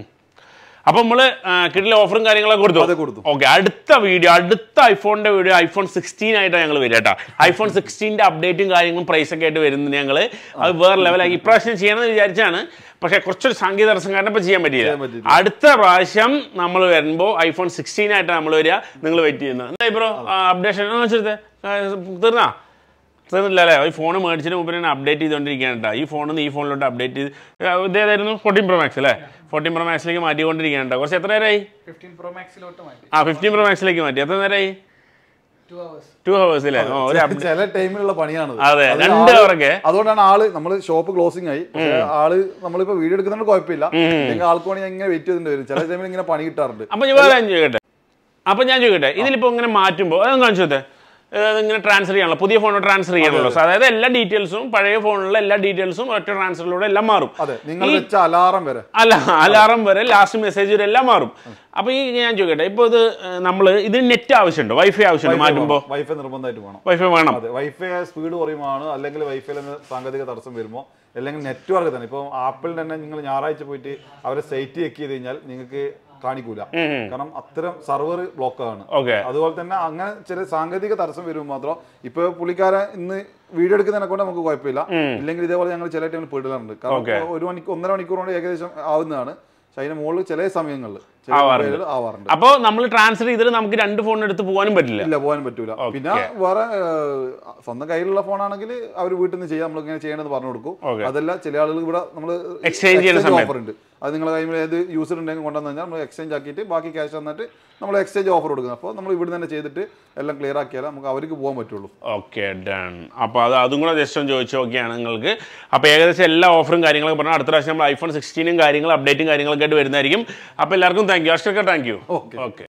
Speaker 1: അപ്പോൾ നമ്മൾ കിട്ടിലെ ഓഫറും കാര്യങ്ങളൊക്കെ കൊടുത്തു
Speaker 2: അതെ കൊടുത്തു
Speaker 1: ഓക്കെ അടുത്ത വീഡിയോ അടുത്ത ഐഫോണിന്റെ വീഡിയോ ഐഫോൺ സിക്സ്റ്റീൻ ആയിട്ടാണ് ഞങ്ങൾ വരിക കേട്ടോ ഐഫോൺ സിക്സ്റ്റീൻ്റെ അപ്ഡേറ്റും കാര്യങ്ങളും പ്രൈസൊക്കെ ആയിട്ട് വരുന്നത് ഞങ്ങൾ അത് വേറെ ലെവലാക്കി ഇപ്രാവശ്യം ചെയ്യണമെന്ന് വിചാരിച്ചാണ് പക്ഷേ കുറച്ചൊരു സാങ്കേതിക തടസ്സം കാരണം ഇപ്പോൾ ചെയ്യാൻ പറ്റിയില്ല
Speaker 2: ചെയ്യാൻ പറ്റിയില്ല.
Speaker 1: അടുത്ത പ്രാവശ്യം നമ്മൾ വരുമ്പോൾ ഐഫോൺ സിക്സ്റ്റീൻ ആയിട്ടാണ് നമ്മൾ വരിക നിങ്ങൾ വെയിറ്റ് ചെയ്യുന്നത് എന്താ ബ്രോ അപ്ഡേഷൻ വെച്ചെടുത്തേ തീർന്നാ തീർന്നില്ല അല്ലേ ഈ ഫോൺ മേടിച്ചിട്ട് മുമ്പ് തന്നെ അപ്ഡേറ്റ് ചെയ്തുകൊണ്ടിരിക്കുകയാണ് കേട്ടോ ഈ ഫോണിൽ നിന്ന് ഈ ഫോണിലോട്ട് അപ്ഡേറ്റ് ചെയ്ത് ആ, ഇതേതായിരുന്നു ഫോർട്ടീൻ പ്രോ മാക്സ് അല്ലേ ഫോർട്ടീൻ പ്രോ മാക്സിലേക്ക് മാറ്റിക്കൊണ്ടിരിക്കുകയാണ് കേട്ടോ കുറച്ച് എത്ര നേരമായി
Speaker 3: ഫിഫ്റ്റീൻ പ്രോ മാക്സിലോട്ട് മാറ്റി
Speaker 1: ആ ഫിഫ്റ്റീൻ പ്രോ മാക്സിലേക്ക് മാറ്റി എത്ര നേരമായി
Speaker 3: ടു അവേഴ്സ്
Speaker 1: ടു ഹവേഴ്സ് അല്ലേ ഓ ഒരു update.
Speaker 2: ചില ടൈമിലുള്ള പണിയാണ്
Speaker 1: അതെ രണ്ട് ഹവറൊക്കെ
Speaker 2: അതുകൊണ്ടാണ് ആള് നമ്മൾ ഷോപ്പ് ക്ലോസിംഗ് ആയി പക്ഷേ ആള് നമ്മളിപ്പോ വീഡിയോ എടുക്കുന്നതുകൊണ്ട് കുഴപ്പമില്ല നിങ്ങൾ ആൾക്ക് വേണമെങ്കിൽ ഇങ്ങനെ വെയിറ്റ് ചെയ്തിട്ട് വരും ചില ടൈമിൽ ഇങ്ങനെ പണി കിട്ടാറുണ്ട്
Speaker 1: അപ്പൊ ഞാൻ വേറെ കാര്യം ചോദിക്കട്ടെ അപ്പൊ ഞാൻ ചോദിക്കട്ടെ ഇതിലിപ്പോ ഇങ്ങനെ മാറ്റുമ്പോൾ അതൊന്നും കാണിച്ചു തരട്ടെ. ഏഹ് ഇങ്ങനെ ട്രാൻസ്ഫർ ചെയ്യാനുള്ള പുതിയ ഫോണിൽ ട്രാൻസ്ഫർ ചെയ്യാനുള്ളൂ അതായത് എല്ലാ ഡീറ്റെയിൽസും പഴയ ഫോണിലുള്ള എല്ലാ ഡീറ്റെയിൽസും ഒറ്റ ട്രാൻസ്ഫറിലൂടെ എല്ലാം മാറും
Speaker 2: അതെ നിങ്ങൾ വെച്ച അലാറം വരെ
Speaker 1: അല്ല അലാറം വരെ ലാസ്റ്റ് മെസ്സേജ് വരെ എല്ലാം മാറും അപ്പൊ ഈ ഞാൻ ചോദിക്കട്ടെ ഇപ്പൊ ഇത് നമ്മൾ ഇത് നെറ്റ് ആവശ്യമുണ്ടോ വൈഫൈ ആവശ്യമുണ്ടോ മാറ്റുമ്പോൾ
Speaker 2: വൈഫൈ നിർബന്ധമായിട്ട് വേണം
Speaker 1: വൈഫൈ വേണം
Speaker 2: അതെ വൈഫൈ സ്പീഡ് കുറയുമാണ് അല്ലെങ്കിൽ വൈഫൈയിൽ സാങ്കേതിക തടസ്സം വരുമ്പോൾ അല്ലെങ്കിൽ നെറ്റ്വർക്ക് തന്നെ ഇപ്പോൾ ആപ്പിളിൽ തന്നെ നിങ്ങൾ ഞായറാഴ്ച പോയിട്ട് അവരെ സൈറ്റ് ചെക്ക് ചെയ്ത് കഴിഞ്ഞാൽ നിങ്ങൾക്ക് കാണിക്കൂല കാരണം അത്തരം സർവർ ബ്ലോക്ക് ആണ്
Speaker 1: ഓക്കെ
Speaker 2: അതുപോലെ തന്നെ അങ്ങനെ ചില സാങ്കേതിക തടസ്സം വരുമ്പോൾ മാത്രം ഇപ്പൊ പുള്ളിക്കാരൻ ഇന്ന് വീഡിയോ എടുക്കുന്നതിനെ കൊണ്ട് നമുക്ക് കുഴപ്പമില്ല ഇല്ലെങ്കിൽ ഇതേപോലെ ഞങ്ങൾ ചില ടൈമിൽ പെടുന്നുണ്ട് കാരണം
Speaker 1: Okay.
Speaker 2: ഇപ്പൊ ഒരു മണിക്കൂർ ഒന്നര മണിക്കൂർ കൊണ്ട് ഏകദേശം ആവുന്നതാണ് പക്ഷെ അതിന്റെ മുകളിൽ ചില സമയങ്ങളിൽ ചില
Speaker 1: ആവാറുണ്ട്.
Speaker 2: മൊബൈലുകൾ ആവാറുണ്ട്
Speaker 1: അപ്പോൾ നമ്മൾ ട്രാൻസ്ഫർ ചെയ്തിട്ട് നമുക്ക് രണ്ട് ഫോൺ എടുത്ത് പോകാനും പറ്റില്ല
Speaker 2: ഇല്ല പോകാൻ പറ്റൂല പിന്നെ വേറെ ഏഹ്, സ്വന്തം കയ്യിലുള്ള ഫോണാണെങ്കിൽ അവർ വീട്ടിൽ നിന്ന് ചെയ്യാം നമ്മൾ ഇങ്ങനെ ചെയ്യണമെന്ന് പറഞ്ഞു കൊടുക്കും
Speaker 1: Okay.
Speaker 2: അതല്ല ചില ആളുകൾ ഇവിടെ നമ്മൾ
Speaker 1: Exchange ചെയ്യുന്ന സമയത്ത്.
Speaker 2: ഓഫർ ഉണ്ട് അത് നിങ്ങളുടെ കയ്യിൽ ഏത് യൂസർ ഉണ്ടെങ്കിൽ കൊണ്ടുവന്ന് കഴിഞ്ഞാൽ നമ്മൾ എക്സ്ചേഞ്ച് ആക്കിയിട്ട് ബാക്കി ക്യാഷ് തന്നിട്ട് നമ്മൾ എക്സ്ചേഞ്ച് ഓഫർ കൊടുക്കുന്നത് അപ്പോൾ നമ്മൾ ഇവിടെ തന്നെ ചെയ്തിട്ട് എല്ലാം ക്ലിയർ ആക്കിയാലേ നമുക്ക് അവർക്ക് പോകാൻ പറ്റുള്ളൂ
Speaker 1: ഓക്കെ ഡൺ അപ്പോൾ അത് അതും കൂടെ ജസ്റ്റ് ഒന്ന് ചോദിച്ചു നോക്കിയാണ് നിങ്ങൾക്ക് അപ്പോൾ ഏകദേശം എല്ലാ ഓഫറും കാര്യങ്ങളൊക്കെ പറഞ്ഞാൽ അടുത്ത പ്രാവശ്യം നമ്മൾ ഐഫോൺ സിക്സ്റ്റീനും കാര്യങ്ങളും അപ്ഡേറ്റും കാര്യങ്ങളൊക്കെ ആയിട്ട് വരുന്നതായിരിക്കും അപ്പോൾ എല്ലാവർക്കും താങ്ക് യു അഷ്ടൊക്കെ താങ്ക് യു
Speaker 2: Okay.
Speaker 1: ഓക്കെ